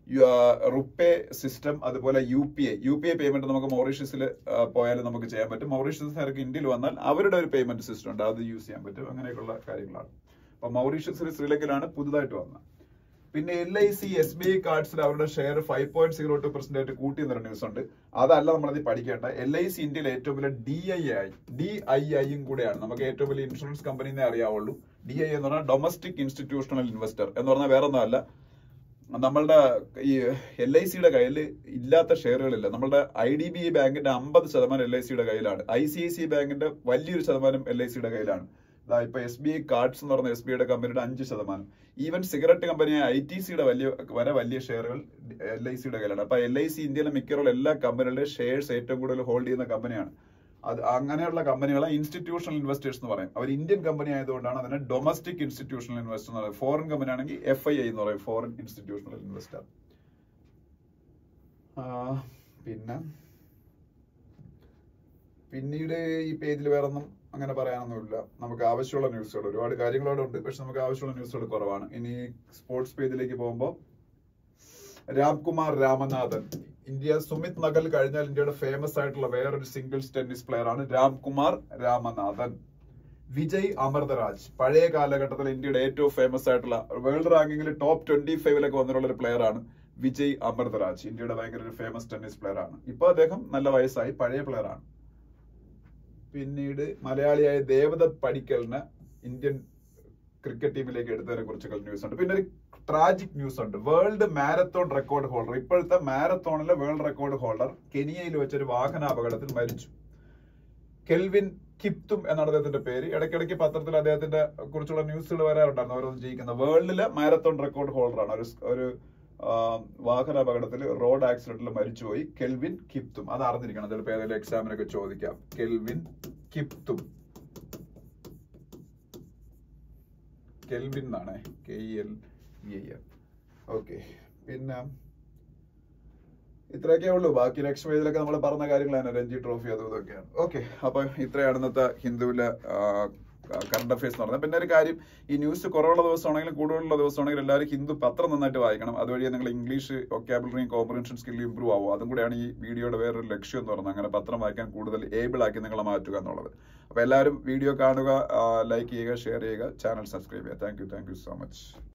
റുപ്പേ സിസ്റ്റം അതുപോലെ U P I U P I payment നമുക്ക് മൗറീഷ്യസിൽ പോയാലും നമുക്ക് ചെയ്യാൻ പറ്റും മൗറീഷ്യസുകാർക്ക് ഇന്ത്യയിൽ വന്നാൽ അവരുടെ ഒരു പേയ്മെന്റ് സിസ്റ്റം ഉണ്ട് അത് യൂസ് ചെയ്യാൻ പറ്റും അങ്ങനെയൊക്കെയുള്ള കാര്യങ്ങളാണ് അപ്പൊ മൗറീഷ്യസിൽ ശ്രീലങ്കയിലാണ് പുതുതായിട്ട് വന്നത് പിന്നെ L I C S B I കാർഡ്സിൽ അവരുടെ share five point zero two percent ആയിട്ട് കൂട്ടി എന്നൊരു ന്യൂസ് ഉണ്ട് അതല്ല നമ്മളത് പഠിക്കേണ്ട എൽ ഐ സി ഇന്ത്യയിൽ ഏറ്റവും വലിയ D I I D I ഐയും കൂടെയാണ് നമുക്ക് ഏറ്റവും വലിയ ഇൻഷുറൻസ് കമ്പനിനെ അറിയാവുള്ളൂ ഡി ഐ എന്ന് പറഞ്ഞാൽ ഡൊമസ്റ്റിക് ഇൻസ്റ്റിറ്റ്യൂഷണൽ ഇൻവെസ്റ്റർ എന്ന് പറഞ്ഞാൽ വേറെ ഒന്നുമല്ല നമ്മളുടെ ഈ എൽ ഐ സിയുടെ കയ്യിൽ ഇല്ലാത്ത ഷെയറുകളില്ല നമ്മളുടെ ഐ ഡി ബി ഐ ബാങ്കിന്റെ അമ്പത് ശതമാനം എൽ ഐ സിയുടെ കയ്യിലാണ് ഐ സി ഐ സി ബാങ്കിന്റെ വലിയൊരു ശതമാനം എൽ ഐ സിയുടെ കയ്യിലാണ് ദാ ഇപ്പൊ എസ് ബി ഐ കാർഡ്സ് എന്ന് പറഞ്ഞ എസ് ബി ഐയുടെ കമ്പനിയുടെ അഞ്ച് ശതമാനം ഈവൻ സിഗരറ്റ് കമ്പനിയായ ഐ ടി സിയുടെ വലിയ വരെ വലിയ ഷെയറുകൾ എൽ ഐ സിയുടെ കയ്യിലാണ് അപ്പൊ എൽ ഐ സി ഇന്ത്യയിലെ മിക്കവാറും എല്ലാ കമ്പനികളുടെ ഷെയർസ് ഏറ്റവും കൂടുതൽ ഹോൾഡ് ചെയ്യുന്ന കമ്പനിയാണ് അത് അങ്ങനെയുള്ള കമ്പനികളെ ഇൻസ്റ്റിറ്റ്യൂഷണൽ ഇൻവെസ്റ്റേഴ്സ് എന്ന് പറയും അവർ ഇന്ത്യൻ കമ്പനി ആയതുകൊണ്ടാണ് അതിനെ ഡൊമസ്റ്റിക് ഇൻസ്റ്റിറ്റ്യൂഷണൽ ഇൻവെസ്റ്റർ എന്ന് പറയുന്നത് ഫോറിൻ കമ്പനി ആണെങ്കിൽ എഫ് ഐ ഐ എന്ന് പറയും ഫോറിൻ ഇൻസ്റ്റിറ്റ്യൂഷണൽ ഇൻവെസ്റ്റർ പിന്നെ പിന്നീട് ഈ പേജിൽ വേറെ ഒന്നും അങ്ങനെ പറയാനൊന്നുമില്ല നമുക്ക് ആവശ്യമുള്ള ന്യൂസുകൾ ഒരുപാട് കാര്യങ്ങളോടെ ഉണ്ട് പക്ഷെ നമുക്ക് ആവശ്യമുള്ള ന്യൂസുകൾ കുറവാണ് ഇനി സ്പോർട്സ് പേജിലേക്ക് പോകുമ്പോൾ രാംകുമാർ രാമനാഥൻ ഇന്ത്യ സുമിത് നഗൽ കഴിഞ്ഞാൽ ഇന്ത്യയുടെ ഫേമസ് ആയിട്ടുള്ള വേറൊരു സിംഗിൾസ് ടെന്നീസ് പ്ലെയർ ആണ് രാംകുമാർ രാമനാഥൻ വിജയ് അമൃതരാജ് പഴയ കാലഘട്ടത്തിൽ ഇന്ത്യയുടെ ഏറ്റവും ഫേമസ് ആയിട്ടുള്ള വേൾഡ് റാങ്കിങ്ങിൽ ടോപ്പ് ട്വന്റി ഫൈവിലൊക്കെ വന്നിട്ടുള്ള ഒരു പ്ലെയർ ആണ് വിജയ് അമൃതരാജ് ഇന്ത്യയുടെ ഭയങ്കര ഒരു ഫേമസ് ടെന്നീസ് പ്ലെയർ ആണ് ഇപ്പൊ അദ്ദേഹം നല്ല വയസ്സായി പഴയ പ്ലെയർ ആണ് പിന്നീട് മലയാളിയായ ദേവദത്ത് പടിക്കലിന് ഇന്ത്യൻ ക്രിക്കറ്റ് ടീമിലേക്ക് എടുത്തതിനെ കുറിച്ചൊക്കെ ന്യൂസ് ഉണ്ട് പിന്നെ ഒരു ട്രാജിക് ന്യൂസ് ഉണ്ട് വേൾഡ് മാരത്തോൺ റെക്കോർഡ് ഹോൾഡർ ഇപ്പോഴത്തെ മാരത്തോണിലെ വേൾഡ് റെക്കോർഡ് ഹോൾഡർ കെനിയയിൽ വെച്ചൊരു വാഹനാപകടത്തിൽ മരിച്ചു കെൽവിൻ കിപ്തും എന്നാണ് അദ്ദേഹത്തിന്റെ പേര് ഇടയ്ക്കിടയ്ക്ക് പത്രത്തിൽ അദ്ദേഹത്തിന്റെ കുറിച്ചുള്ള ന്യൂസുകൾ വരാറുണ്ടായിരുന്നു ഓരോന്നും ജയിക്കുന്ന വേൾഡിലെ മാരത്തോൺ റെക്കോർഡ് ഹോൾഡറാണ് ഒരു ഒരു ആ, വാഹനാപകടത്തിൽ റോഡ് ആക്സിഡന്റിൽ മരിച്ചുപോയി കെൽവിൻ കിപ്തും അത് അറിഞ്ഞിരിക്കണം ചിലപ്പോൾ ഏതെങ്കിലും എക്സാമിനൊക്കെ ചോദിക്കാം കെൽവിൻ കിപ്തും കെൽവിൻ എന്നാണ് K L V I okay പിന്നെ ഇത്രയൊക്കെ ഉള്ളൂ ബാക്കി ലക്ഷ്മി ഇതിലൊക്കെ നമ്മൾ പറഞ്ഞ കാര്യങ്ങളാണ് രഞ്ജി ട്രോഫി അതും ഇതൊക്കെയാണ് ഓക്കെ അപ്പൊ ഇത്രയാണ് ഇന്നത്തെ ഹിന്ദുവിലെ കറണ്ട് അഫയേഴ്സ് എന്ന് പറഞ്ഞത് പിന്നെ ഒരു കാര്യം ഈ ന്യൂസ് കുറവുള്ള ദിവസമാണെങ്കിലും കൂടുതലുള്ള ദിവസമാണെങ്കിലും എല്ലാവരും ഹിന്ദു പത്രം നന്നായിട്ട് വായിക്കണം അതുവഴി നിങ്ങൾ ഇംഗ്ലീഷ് ഒക്കാബിലറിയും കോമ്പറൻഷൻ സ്കില്ലും ഇമ്പ്രൂവ് ആവും അതും കൂടെയാണ് ഈ വീഡിയോയുടെ വേറൊരു ലക്ഷ്യം എന്ന് പറഞ്ഞത് അങ്ങനെ പത്രം വായിക്കാൻ കൂടുതൽ ഏബിൾ ആക്കി നിങ്ങളെ മാറ്റുക എന്നുള്ളത് അപ്പൊ എല്ലാവരും വീഡിയോ കാണുക ലൈക്ക് ചെയ്യുക ഷെയർ ചെയ്യുക ചാനൽ സബ്സ്ക്രൈബ് ചെയ്യുക thank you thank you so much